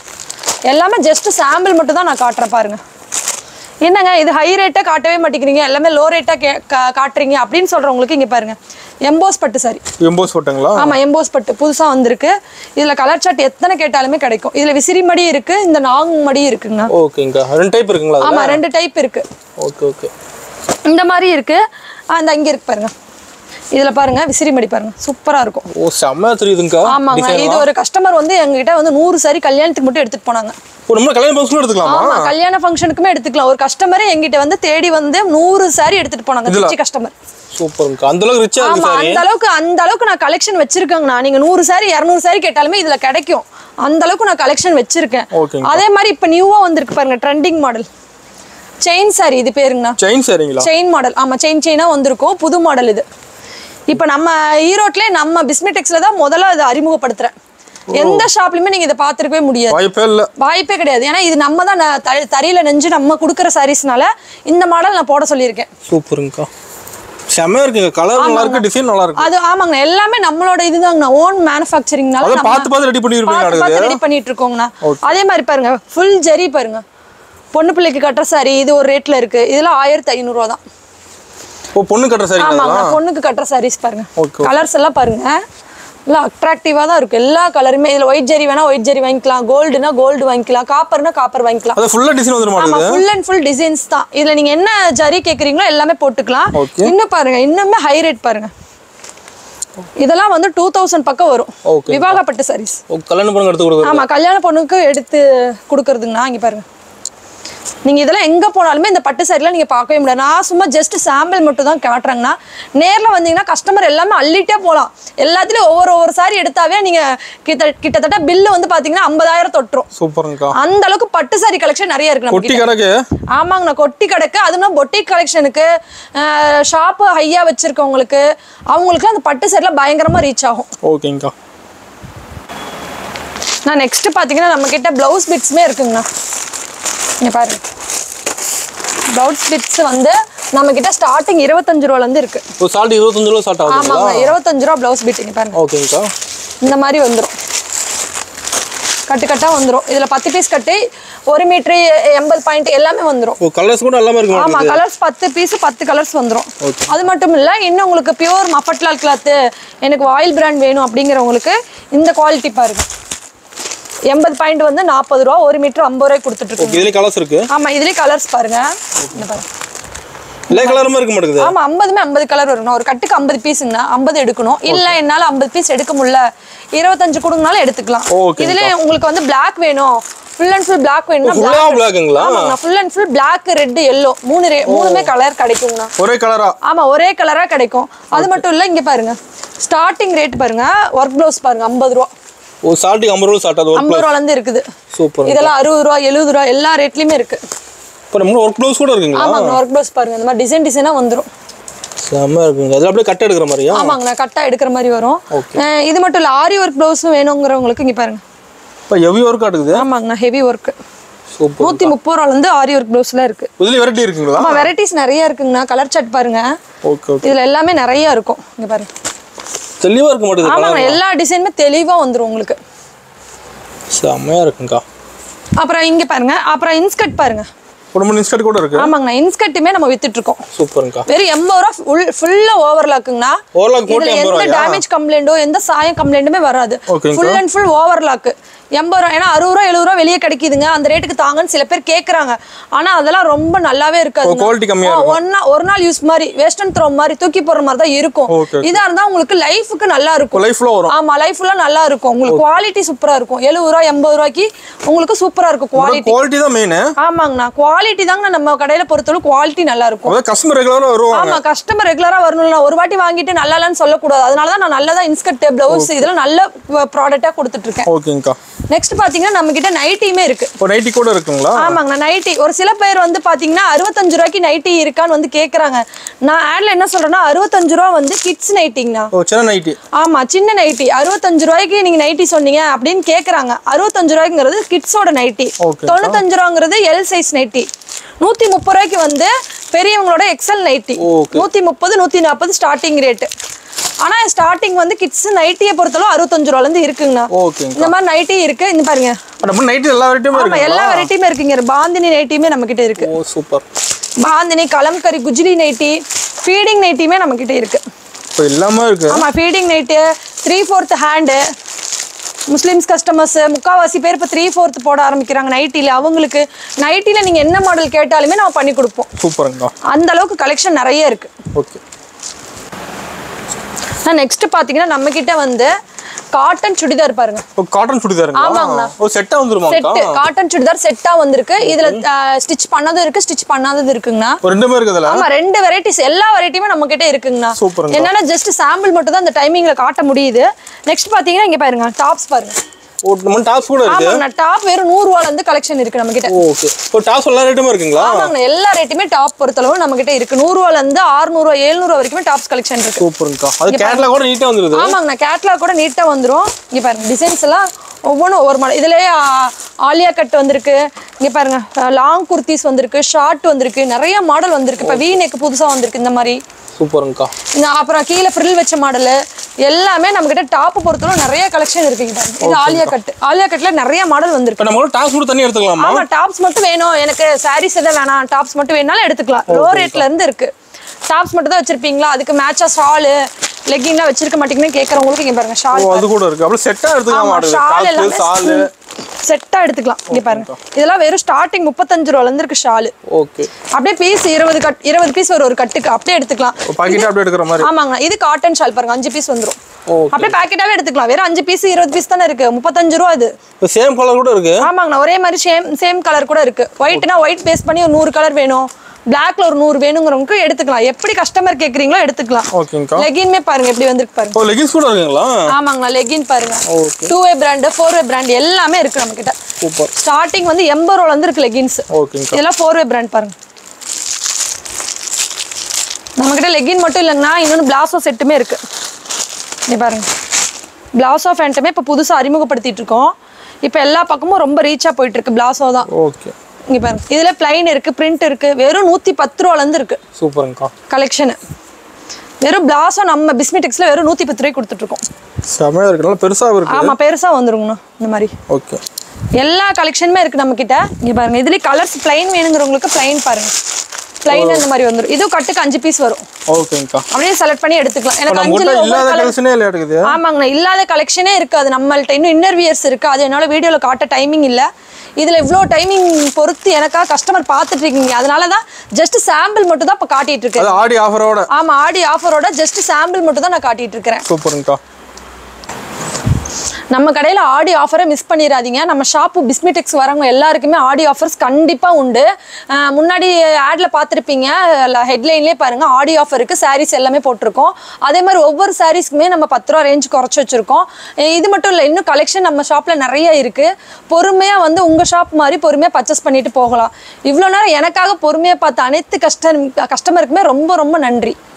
எல்லாமே ஜஸ்ட் சாம்பிள் மட்டும் தான் நான் காட்டுறேன் பாருங்க என்னங்க இது ஹை ரேட்டாக காட்டவே மாட்டேங்கிறீங்க எல்லாமே லோ ரேட்டாக கே கா- காட்டுறீங்க அப்படின்னு சொல்கிறவங்களுக்கு இங்கே பாருங்க எம்போஸ் பட்டு சாரி எம்போஸ் போட்டுங்களா ஆமாம் எம்போஸ் பட்டு புதுசாக வந்திருக்கு இதில் கலர் சார்ட் எத்தனை கேட்டாலுமே கிடைக்கும் இதில் விசிறி மடி இருக்கு இந்த நாங் மடி இருக்குங்கண்ணா ஓகேங்கக்கா ரெண்டு டைப் இருக்குங்களா அதுல? ஆமாம் ரெண்டு டைப் இருக்கு ஓகே ஓகே இந்த மாதிரி இருக்கு அந்த இங்கே இருக்கு பாருங்க இதில் பாருங்க விசிறி மடி பாருங்க சூப்பராக இருக்கும் ஓ செம்மையா தெரியுதுங்கக்கா ஆமாங்க இது ஒரு கஸ்டமர் வந்து எங்ககிட்ட வந்து நூறு சாரி கல்யாணத்துக்கு மட்டும் எடுத்துட்டு போனாங்க ஓ நம்ம கல்யாண பாக்ஸ்லும் எடுத்துக்கலாமா ஆமா கல்யாண ஃபங்க்ஷனுக்குமே எடுத்துக்கலாம் ஒரு கஸ்டமரே எங்கிட்ட வந்து தேடி வந்து நூறு சாரி எடுத்துட்டு போனாங்க திருச்சி கஸ்டமர் சூப்பருங்கக்கா அந்த அளவுக்கு ரிச்சா இருக்கு ஆமா சாரி அந்த அளவுக்கு அந்த அளவுக்கு நான் கலெக்ஷன் வச்சிருக்கேங்கண்ணா நீங்க நூறு சாரி இரநூறு சாரி கேட்டாலுமே இதுல கிடைக்கும் அந்த அளவுக்கு நான் கலெக்ஷன் வச்சிருக்கேன் ஓகேங்க அதே மாதிரி இப்ப நியூவா வந்திருக்கு பாருங்க ட்ரெண்டிங் மாடல் செயின் சாரி இது பேருங்கண்ணா செயின் சாரிங்களா செயின் மாடல் ஆமா செயின் செயினா வந்திருக்கும் புது மாடல் இது இப்போ நம்ம ஈரோட்லயே நம்ம பிஸ்மெடெக்ஸ்ல தான் முதல்ல அதை அறிமுகப்படுத்துறேன் எந்த ஷாப்லயுமே நீங்க இதை பார்த்துருக்கவே முடியாது வாய்ப்பே இல்லை வாய்ப்பே கிடையாது ஏன்னா இது நம்ம தான் ந- த- தறியில நெஞ்சு நம்ம கொடுக்குற சாரீஸ்னால இந்த மாடல் நான் போட சொல்லியிருக்கேன் சூப்பருங்கக்கா செம்மையா இருக்குங்க கலர் நல்லா இருக்கு டிசைன் நல்லா இருக்கு அது ஆமாங்கண்ணா எல்லாமே நம்மளோட இதுதாங்கண்ணா ஓன் மேனுஃபேக்சரிங்னால அதான் பார்த்து பார்த்து ரெடி பண்ணிருப்பீங்க பார்த்து பார்த்து ரெடி பண்ணிட்டு இருக்கோங்கண்ணா அதே மாதிரி பாருங்க ஃபுல் ஜரி பாருங்க பொண்ணு பிள்ளைக்கு கட்டுற சாரி இது ஒரு ரேட்ல இருக்கு இதெல்லாம் ஆயிரத்தி ஐநூறுரூவா தான் ஓ பொண்ணு கட்டுற சாரி ஆமாங்க பொண்ணுக்கு கட்டுற சாரீஸ் பாருங்க Okay, கலர்ஸ் எல்லாம் பாருங்க இல்லை அட்ராக்டிவாக தான் இருக்கும் எல்லா கலருமே இதில் ஒயிட் ஜெரி வேணா ஒயிட் ஜெரி வாங்கிக்கலாம் கோல்டுனா கோல்டு வாங்கிக்கலாம் காப்பர்னா காப்பர் வாங்கிக்கலாம் அது ஃபுல்லா டிசைன் வந்துட ஆமா மாட்டேங்குது ஃபுல் அண்ட் ஃபுல் டிசைன்ஸ் தான் இதுல நீங்க என்ன ஜரி கேக்குறீங்களோ எல்லாமே போட்டுக்கலாம் Okay. இன்னும் பாருங்க இன்னுமே ஹை ரேட் பாருங்க இதெல்லாம் வந்து டூ தௌசண்ட் பக்கம் வரும் Okay. விவாகப்பட்டு சாரீஸ் ஓ, கல்யாணம் பண்ண எடுத்து கொடுக்குறது ஆமா கல்யாண பொண்ணுக்கு எடுத்து கொடுக்கறதுங்கண்ணா இங்க பாருங்க நீங்க இதெல்லாம் எங்க போனாலுமே இந்த பட்டு சாரிலாம் நீங்க பார்க்கவே முடியாது நான் சும்மா ஜஸ்ட் சாம்பிள் மட்டும் தான் காட்டுறேங்கண்ணா நேர்ல வந்தீங்கன்னா கஸ்டமர் எல்லாமே அள்ளிட்டே போலாம் எல்லாத்துலயும் ஒவ்வொரு ஒவ்வொரு சாரி எடுத்தாவே நீங்க கிட்ட கிட்டத்தட்ட பில்லு வந்து பாத்தீங்கன்னா ஐம்பதாயிரம் தொட்டுரும் சூப்பருங்கக்கா அந்த அளவுக்கு பட்டு சாரி கலெக்ஷன் நிறைய இருக்கு நம்ம கொட்டி கணக்கு ஆமாங்கண்ணா கொட்டி கிடக்கு அதுனா பொட்டிக் கலெக்ஷனுக்கு ஷாப்பு ஹையா வச்சிருக்கவங்களுக்கு அவங்களுக்கு அந்த பட்டு சரியில் பயங்கரமா ரீச் ஆகும் ஓகேங்கக்கா நான் நெக்ஸ்ட் பார்த்தீங்கன்னா நம்ம கிட்ட பிளவுஸ் பிட்ஸுமே இருக்குங்கண்ணா இங்க பாருங்க பிளவுஸ் பிட்ஸ் வந்து நம்ம கிட்ட ஸ்டார்டிங் இருபத்தஞ்சு ரூபால இருந்து இருக்கு ஒரு சால்ட் இருபத்தஞ்சு ரூபா ஸ்டார்ட் ஆகுதுங்களா ஆமாங்க இருபத்தஞ்சு ரூபா பிளவுஸ் பிட் இங்க பாருங்க ஓகேங்கக்கா இந்த மாதிரி வந்துரும் கட்டு கட்டா வந்துரும் இதுல பத்து பீஸ் கட்டு ஒரு மீட்டர் எண்பது பாயிண்ட் எல்லாமே வந்துரும் ஓ கலர்ஸ் கூட எல்லாமே இருக்கு ஆமா மாட்டேங்குது கலர்ஸ் பத்து பீஸ் பத்து கலர்ஸ் வந்துரும் Okay. அது மட்டும் இல்ல இன்னும் உங்களுக்கு பியூர் மஃபட்லால் கிளாத் எனக்கு ஆயில் பிராண்ட் வேணும் அப்படிங்கிறவங்களுக்கு இந்த குவாலிட்டி பாருங்க எண்பது பாயிண்ட் வந்து நாற்பது ரூபா ஒரு மீட்டர் ஐம்பது ரூபாய்க்கு கொடுத்துட்டு ஓகே இருக்கோம் இதுலயும் கலர்ஸ் இருக்கு ஆமா இதுலயே கலர்ஸ் பாருங்க இந்த பாருங்க எல்லா கலருமே இருக்க மாட்டேங்குது ஆமா ஐம்பதுமே ஐம்பது கலர் வரும் ஒரு கட்டுக்கு ஐம்பது பீஸுங்கண்ணா ஐம்பது எடுக்கணும் இல்ல என்னால ஐம்பது பீஸ் எடுக்க முடியல இருபத்தஞ்சு கொடுங்கனாலும் எடுத்துக்கலாம் Okay, இதுல உங்களுக்கு வந்து Black வேணும் ஃபுல் அண்ட் ஃபுல் Black வேணும்னா ஃபுல்லா black பிளாக்குங்களா ஆமாங்கண்ணா full and full Black red yellow மூணு re- மூணுமே கலர் கிடைக்குங்கண்ணா ஒரே கலரா ஆமா ஒரே கலரா கிடைக்கும் அது மட்டும் இல்ல இங்க பாருங்க ஸ்டார்டிங் ரேட் பாருங்க ஒர்க் ப்ளவுஸ் பாருங்க ஐம்பது ரூபா ஒரு சால்ட்டுக்கு ஐம்பது ரூபா ஸ்டார்ட் ஆகுது ஐம்பது ரூபால இருந்து இருக்குது சூப்பர் இதெல்லாம் அறுபது ரூபா எழுபது ரூபா எல்லா ரேட்லயுமே இருக்கு இப்போ நம்ம ஒர்க் ப்ளவுஸ் கூட இருக்குங்களா ஆமாங்க ஒர்க் ப்ளவுஸ் பாருங்க இந்த மாதிரி டிசைன் டிசைனா வந்துரும் செம்ம இருக்குங்க அதில் அப்படியே கட் எடுக்கிற மாதிரியா ஆமாங்கண்ணா கட்டா எடுக்கிற மாதிரி வரும் அஹ் இது மட்டும் இல்ல ஆரி ஒர்க் ப்ளவுஸும் வேணுங்கிறவங்களுக்கு இங்க பாருங்க இப்போ ஹெவி ஒர்க் காட்டுக்குது ஆமாங்கண்ணா ஹெவி ஒர்க் சூப்பர் நூத்தி முப்பது ரூபால இருந்து ஆரி ஒர்க் ப்ளவுஸ்ல இருக்கு இதுலேயும் வெரைட்டி இருக்குங்களா ஆமா வெரைட்டிஸ் நிறைய இருக்குங்கண்ணா கலர் சார்ட் பாருங்க ஓகே ஓகே இதுல எல்லாமே நிறைய இருக்கும் இங்க பாருங்க தெளிவாக இருக்க மாட்டேங்குது ஆமாங்க எல்லா டிசைனுமே தெளிவா வந்துரும் உங்களுக்கு செம்மையா இருக்குங்கக்கா அப்புறம் இங்க பாருங்க அப்புறம் இன்ஸ்கர்ட் பாருங்க குடும்ப இன்ஸ்கர்ட் கூட இருக்கு ஆமாங்கண்ணா இன்ஸ்கர்ட்டுமே நம்ம வித்துட்டு இருக்கோம் சூப்பருங்கக்கா வெறும் எண்பது ரூபா ஃபுல் ஃபுல்லா ஓவர்லாக்குங்கண்ணா ஓவர்லாக் போட்டு இதுல எண்பது எந்த ரூபாயா டேமேஜ் கம்ப்ளைண்டோ எந்த சாயம் கம்ப்ளைண்ட்டுமே வராது ஓகேங்கக்கா. ஃபுல் அண்ட் ஃபுல் ஓவர்லாக் எண்பது ரூபா ஏன்னா அறுபது ரூபா எழுபது ரூபா வெளியே கிடைக்குதுங்க அந்த ரேட்டுக்கு தாங்கன்னு சில பேர் கேக்குறாங்க ஆனா அதெல்லாம் ரொம்ப நல்லாவே இருக்காது quality கம்மியா இருக்கும். ஒரு நாள் யூஸ் மாதிரி வேஸ்ட் அண்ட் த்ரோ மாதிரி தூக்கி போடுற மாதிரி தான் இருக்கும் Okay, okay. இதா இருந்தா உங்களுக்கு லைஃபுக்கு நல்லா இருக்கும் லைஃப் ஃபுல்லாக வரும் ஆமா லைஃப் ஃபுல்லா நல்லா இருக்கும் உங்களுக்கு குவாலிட்டி சூப்பரா இருக்கும் எழுபது ரூபா எண்பது ரூபாய்க்கு உங்களுக்கு சூப்பரா இருக்கும் குவாலிட்டி குவாலிட்டி தான் மெயின் ஆமாங்கண்ணா குவாலிட்டி தாங்க நம்ம கடையில பொறுத்தவரை குவாலிட்டி நல்லா இருக்கும் அதாவது கஸ்டமர் ரெகுலராக வருவாங்க ஆமா கஸ்டமர் ரெகுலரா வரணும்ல ஒரு வாட்டி வாங்கிட்டு நல்லா இல்லைன்னு சொல்லக்கூடாது அதனால தான் நான் நல்லதா இன்ஸ்கர்ட் பிளவுஸ் இதெல்லாம் நல்ல ப்ராடக்ட்டா கொடுத்துட்டு இருக்கேன் ஓகேங்கக்கா நெக்ஸ்ட் பாத்தீங்கன்னா நம்ம கிட்ட நைட்டியுமே இருக்கு இப்போ நைட்டி கூட இருக்குங்களா ஆமாங்கண்ணா நைட்டி ஒரு சில பேர் வந்து பாத்தீங்கன்னா அறுபத்தஞ்சு ரூபாய்க்கு நைட்டி இருக்கான்னு வந்து கேக்குறாங்க நான் ஆட்ல என்ன சொல்றேன்னா அறுபத்தஞ்சு ரூபா வந்து கிட்ஸ் நைட்டிங்கண்ணா ஓ சின்ன நைட்டி ஆமா சின்ன நைட்டி அறுபத்தஞ்சு ரூபாய்க்கு நீங்க நைட்டி சொன்னீங்க அப்படின்னு கேக்குறாங்க அறுபத்தஞ்சு ரூபாய்ங்கிறது கிட்ஸோட நைட்டி Okay. தொண்ணூத்தஞ்சு ரூபாங்கிறது எல் சைஸ் நைட்டி நூத்தி முப்பது ரூபாய்க்கு வந்து பெரியவங்களோட எக்ஸல் நைட்டி Okay. நூத்தி முப்பது நூத்தி நாற்பது ஸ்டார்டிங் ரேட்டு ஆனா ஸ்டார்டிங் வந்து கிட்ஸ் நைட்டியை பொறுத்தளவு அறுபத்தஞ்சு ரூபால இருந்து இருக்குங்கண்ணா ஓகேங்க இந்த மாதிரி நைட்டி இருக்கு இந்த பாருங்க நம்ம நைட்டி எல்லா வெரைட்டியுமே ஆமா இருக்குங்களா எல்லா வெரைட்டியுமே இருக்குங்க பாந்தினி நைட்டியுமே நம்ம கிட்ட இருக்கு ஓ சூப்பர் பாந்தினி கலம்கரி குஜ்லி நைட்டி ஃபீடிங் நைட்டியுமே நம்ம கிட்ட இருக்கு இப்போ எல்லாமே இருக்கு ஆமா feeding nighty three fourth hand Muslims customers முக்காவாசி பேர் இப்போ த்ரீ ஃபோர்த் போட ஆரம்பிக்கிறாங்க நைட்டில அவங்களுக்கு நைட்டில நீங்க என்ன மாடல் கேட்டாலுமே நம்ம பண்ணி கொடுப்போம் சூப்பருங்கக்கா அந்த அளவுக்கு கலெக்ஷன் நிறைய இருக்கு ஓகே நெக்ஸ்ட் பாத்தீங்கன்னா நம்ம கிட்ட வந்து காட்டன் சுடிதார் பாருங்க இப்போ காட்டன் சுடிதாருங்களா ஆமாங்கண்ணா. ஓ செட்டாக வந்துருமாங்கக்கா செட் காட்டன் சுடிதார் செட்டா வந்திருக்கு இதுல ஸ்டிச் பண்ணதும் இருக்கு ஸ்டிச் பண்ணாதது இருக்குங்கண்ணா ஒரு ரெண்டுமே இருக்குதுல்ல ஆமா ரெண்டு வெரைட்டிஸ் எல்லா வெரைட்டியுமே நம்ம கிட்ட இருக்குங்கண்ணா சூப்பருங்க. என்னன்னா ஜஸ்ட் சாம்பிள் மட்டும் தான் இந்த டைமிங்ல காட்ட முடியுது நெக்ஸ்ட் பாத்தீங்கன்னா இங்க பாருங்க டாப்ஸ் பாருங்க ஓ நம்ம டாப்ஸ் கூட இருக்கு ஆமாங்கண்ணா டாப் வெறும் நூறு ரூபால இருந்து கலெக்ஷன் இருக்கு நம்ம கிட்ட ஓகே இப்போ டாப்ஸ் எல்லா ரேட்டுமே இருக்குங்களா ஆமாங்கண்ணா எல்லா ரேட்டுமே டாப் பொறுத்தளவு நம்ம கிட்ட இருக்கு நூறு ரூபால இருந்து ஆறுநூறு ரூபா எழுநூறு வரைக்குமே டாப்ஸ் கலெக்ஷன் இருக்கு சூப்பருங்கக்கா அது கேட்லாக் கூட நீட்டாக வந்துருது ஆமாங்கண்ணா கேட்லாக் கூட நீட்டா வந்துரும் இங்க பாருங்க டிசைன்ஸ் எல்லாம் ஒவ்வொன்றும் ஒவ்வொரு மாடல் இதுலயே ஆ, ஆலியா கட் வந்திருக்கு இங்க பாருங்க லாங் குர்த்திஸ் வந்திருக்கு ஷார்ட் வந்திருக்கு நிறைய மாடல் வந்திருக்கு இப்ப வீ நெக் புதுசா வந்திருக்கு இந்த மாதிரி சூப்பருங்கக்கா இந்த அப்புறம் கீழே ஃப்ரில் வச்ச மாடல் எல்லாமே நம்ம கிட்ட டாப் பொறுத்தளவு நிறைய கலெக்ஷன் இருக்கு இங்க பாருங்க. இது ஆலியா கட் ஆலியா கட்ல நிறைய மாடல் வந்திருக்கு இப்போ நம்ம கூட டாப்ஸ் கூட தண்ணி எடுத்துக்கலாமா ஆமா டாப்ஸ் மட்டும் வேணும் எனக்கு சாரீஸ் எதாவது வேணாம் டாப்ஸ் மட்டும் வேணாலும் எடுத்துக்கலாம் லோ ரேட்ல இருந்து இருக்கு டாப்ஸ் மட்டும் தான் வச்சிருப்பீங்களா அதுக்கு மேட்சா ஷாலு லெக்கின்லாம் வச்சிருக்க மாட்டீங்கன்னு கேட்கறவங்களுக்கு இங்க பாருங்க ஓ ஷால் அது கூட இருக்கு அப்படியே செட்டா எடுத்துக்க ஆமா மாட்டேங்குது ஷால் காத்து எல்லாமே சாலு செட்டா எடுத்துக்கலாம் இங்க பாருங்க இதெல்லாம் வெறும் ஸ்டார்டிங் முப்பத்தஞ்சு ரூபால இருந்து இருக்கு ஷாலு ஓகே அப்படியே பீஸ் இருபது கட் இருபது பீஸ் ஒரு ஒரு கட்டுக்கு அப்படியே எடுத்துக்கலாம் பாக்கெட் அப்படியே எடுக்கிற மாதிரி ஆமாங்க இது காட்டன் ஷால் பாருங்க அஞ்சு பீஸ் வந்துரும் ஓகே அப்படியே பாக்கெட்டாவே எடுத்துக்கலாம் வெறும் அஞ்சு பீஸ் இருபது பீஸ் தானே இருக்கு முப்பத்தஞ்சு ரூபா இது சேம் கலர் கூட இருக்கு ஆமாங்கண்ணா ஒரே மாதிரி சேம் சேம் கலர் கூட இருக்கு ஒயிட்னா ஒயிட் பேஸ் பண்ணி ஒரு நூறு கலர் வேணும் பிளாக்ல ஒரு நூறு வேணுங்கிறவங்களுக்கு எடுத்துக்கலாம் எப்படி கஸ்டமர் கேக்குறீங்களோ எடுத்துக்கலாம் ஓகேங்கக்கா லெகின்மே பாருங்க எப்படி வந்திருக்கு பாருங்க ஓ லெகின்ஸ் கூட இருக்குங்களா ஆமாங்கண்ணா லெகின் பாருங்க okay two way brand four way brand எல்லாமே இருக்கு நம்ம கிட்ட சூப்பர் ஸ்டார்டிங் வந்து எண்பது ரூபால இருந்து இருக்கு லெகின்ஸ் ஓகேங்கக்கா இதெல்லாம் ஃபோர் வே பிராண்ட் பாருங்க நம்ம கிட்ட லெகின் மட்டும் இல்லைங்கண்ணா இன்னொன்று பிளாசோ செட்டுமே இருக்கு இங்க பாருங்க பிளாசோ ஃபேண்ட்டுமே இப்போ புதுசாக அறிமுகப்படுத்திட்டு இருக்கோம் இப்போ எல்லா பக்கமும் ரொம்ப ரீச்சாக போயிட்டு இருக்கு பிளாசோ தான் ஓகே இங்க பாருங்க இதுல பிளைன் இருக்கு பிரிண்ட் இருக்கு வெறும் நூத்தி பத்து ரூபால இருந்து இருக்கு சூப்பருங்கக்கா கலெக்ஷன் வெறும் பிளாஸோ நம்ம பிஸ்மெட்டிக்ஸ்ல வெறும் நூத்தி பத்து ரூபாய்க்கு கொடுத்துட்டு இருக்கோம் செமையா இருக்கு நல்லா பெருசாவும் இருக்கு ஆமா பெருசா வந்துருங்கண்ணா இந்த மாதிரி ஓகே எல்லா கலெக்ஷனுமே இருக்கு நம்ம கிட்ட இங்க பாருங்க இதுலயே கலர்ஸ் பிளைன் வேணுங்கிறவங்களுக்கு பிளைன் பாருங்க பிளைன் அந்த மாதிரி வந்துரும் இதுவும் கட்டுக்கு அஞ்சு பீஸ் வரும் ஓகேங்கக்கா அப்படியே செலக்ட் பண்ணி எடுத்துக்கலாம் இப்போ எனக்கு நம்ம அஞ்சுல கிட்ட ஒவ்வொரு இல்லாத colour- கலெக்ஷனே இல்லையா இருக்குது ஆமாங்கண்ணா இல்லாத கலெக்ஷனே இருக்கு அது நம்மள்ட்ட இன்னும் இன்னர் வியர்ஸ் இருக்கு அது என்னால வீடியோல காட்ட டைமிங் இல்ல இதுல இவ்வளோ டைமிங் பொறுத்து எனக்காக கஸ்டமர் பார்த்துட்டு இருக்கீங்க அதனால தான் ஜஸ்ட் சாம்பிள் மட்டும் தான் இப்போ காட்டிட்டு இருக்கேன் அது ஆடி ஆஃபரோட ஆமா ஆடி ஆஃபரோட ஜஸ்ட் சாம்பிள் மட்டும் தான் நான் காட்டிட்டு இருக்கிறேன் சூப்பருங்கக்கா நம்ம கடையில் ஆடி ஆஃபரை மிஸ் பண்ணிடாதீங்க நம்ம ஷாப்பு பிஸ்மிடெக்ஸ் வரவங்க எல்லாருக்குமே ஆடி ஆஃபர்ஸ் கண்டிப்பாக உண்டு அஹ் முன்னாடி ஆடில் பார்த்துருப்பீங்க ஹெட்லைன்லேயே பாருங்கள் ஆடி ஆஃபருக்கு சாரீஸ் எல்லாமே போட்டிருக்கோம் அதே மாதிரி ஒவ்வொரு சாரீஸ்க்குமே நம்ம பத்து ரூபா ரேஞ்ச் குறைச்சி வச்சுருக்கோம் இது மட்டும் இல்லை இன்னும் கலெக்ஷன் நம்ம ஷாப்பில் நிறைய இருக்குது பொறுமையாக வந்து உங்கள் ஷாப் மாதிரி பொறுமையாக பர்ச்சேஸ் பண்ணிட்டு போகலாம் இவ்வளோ நேரம் எனக்காக பொறுமையாக பார்த்த அனைத்து கஸ்டர் கஸ்டமருக்குமே ரொம்ப ரொம்ப நன்றி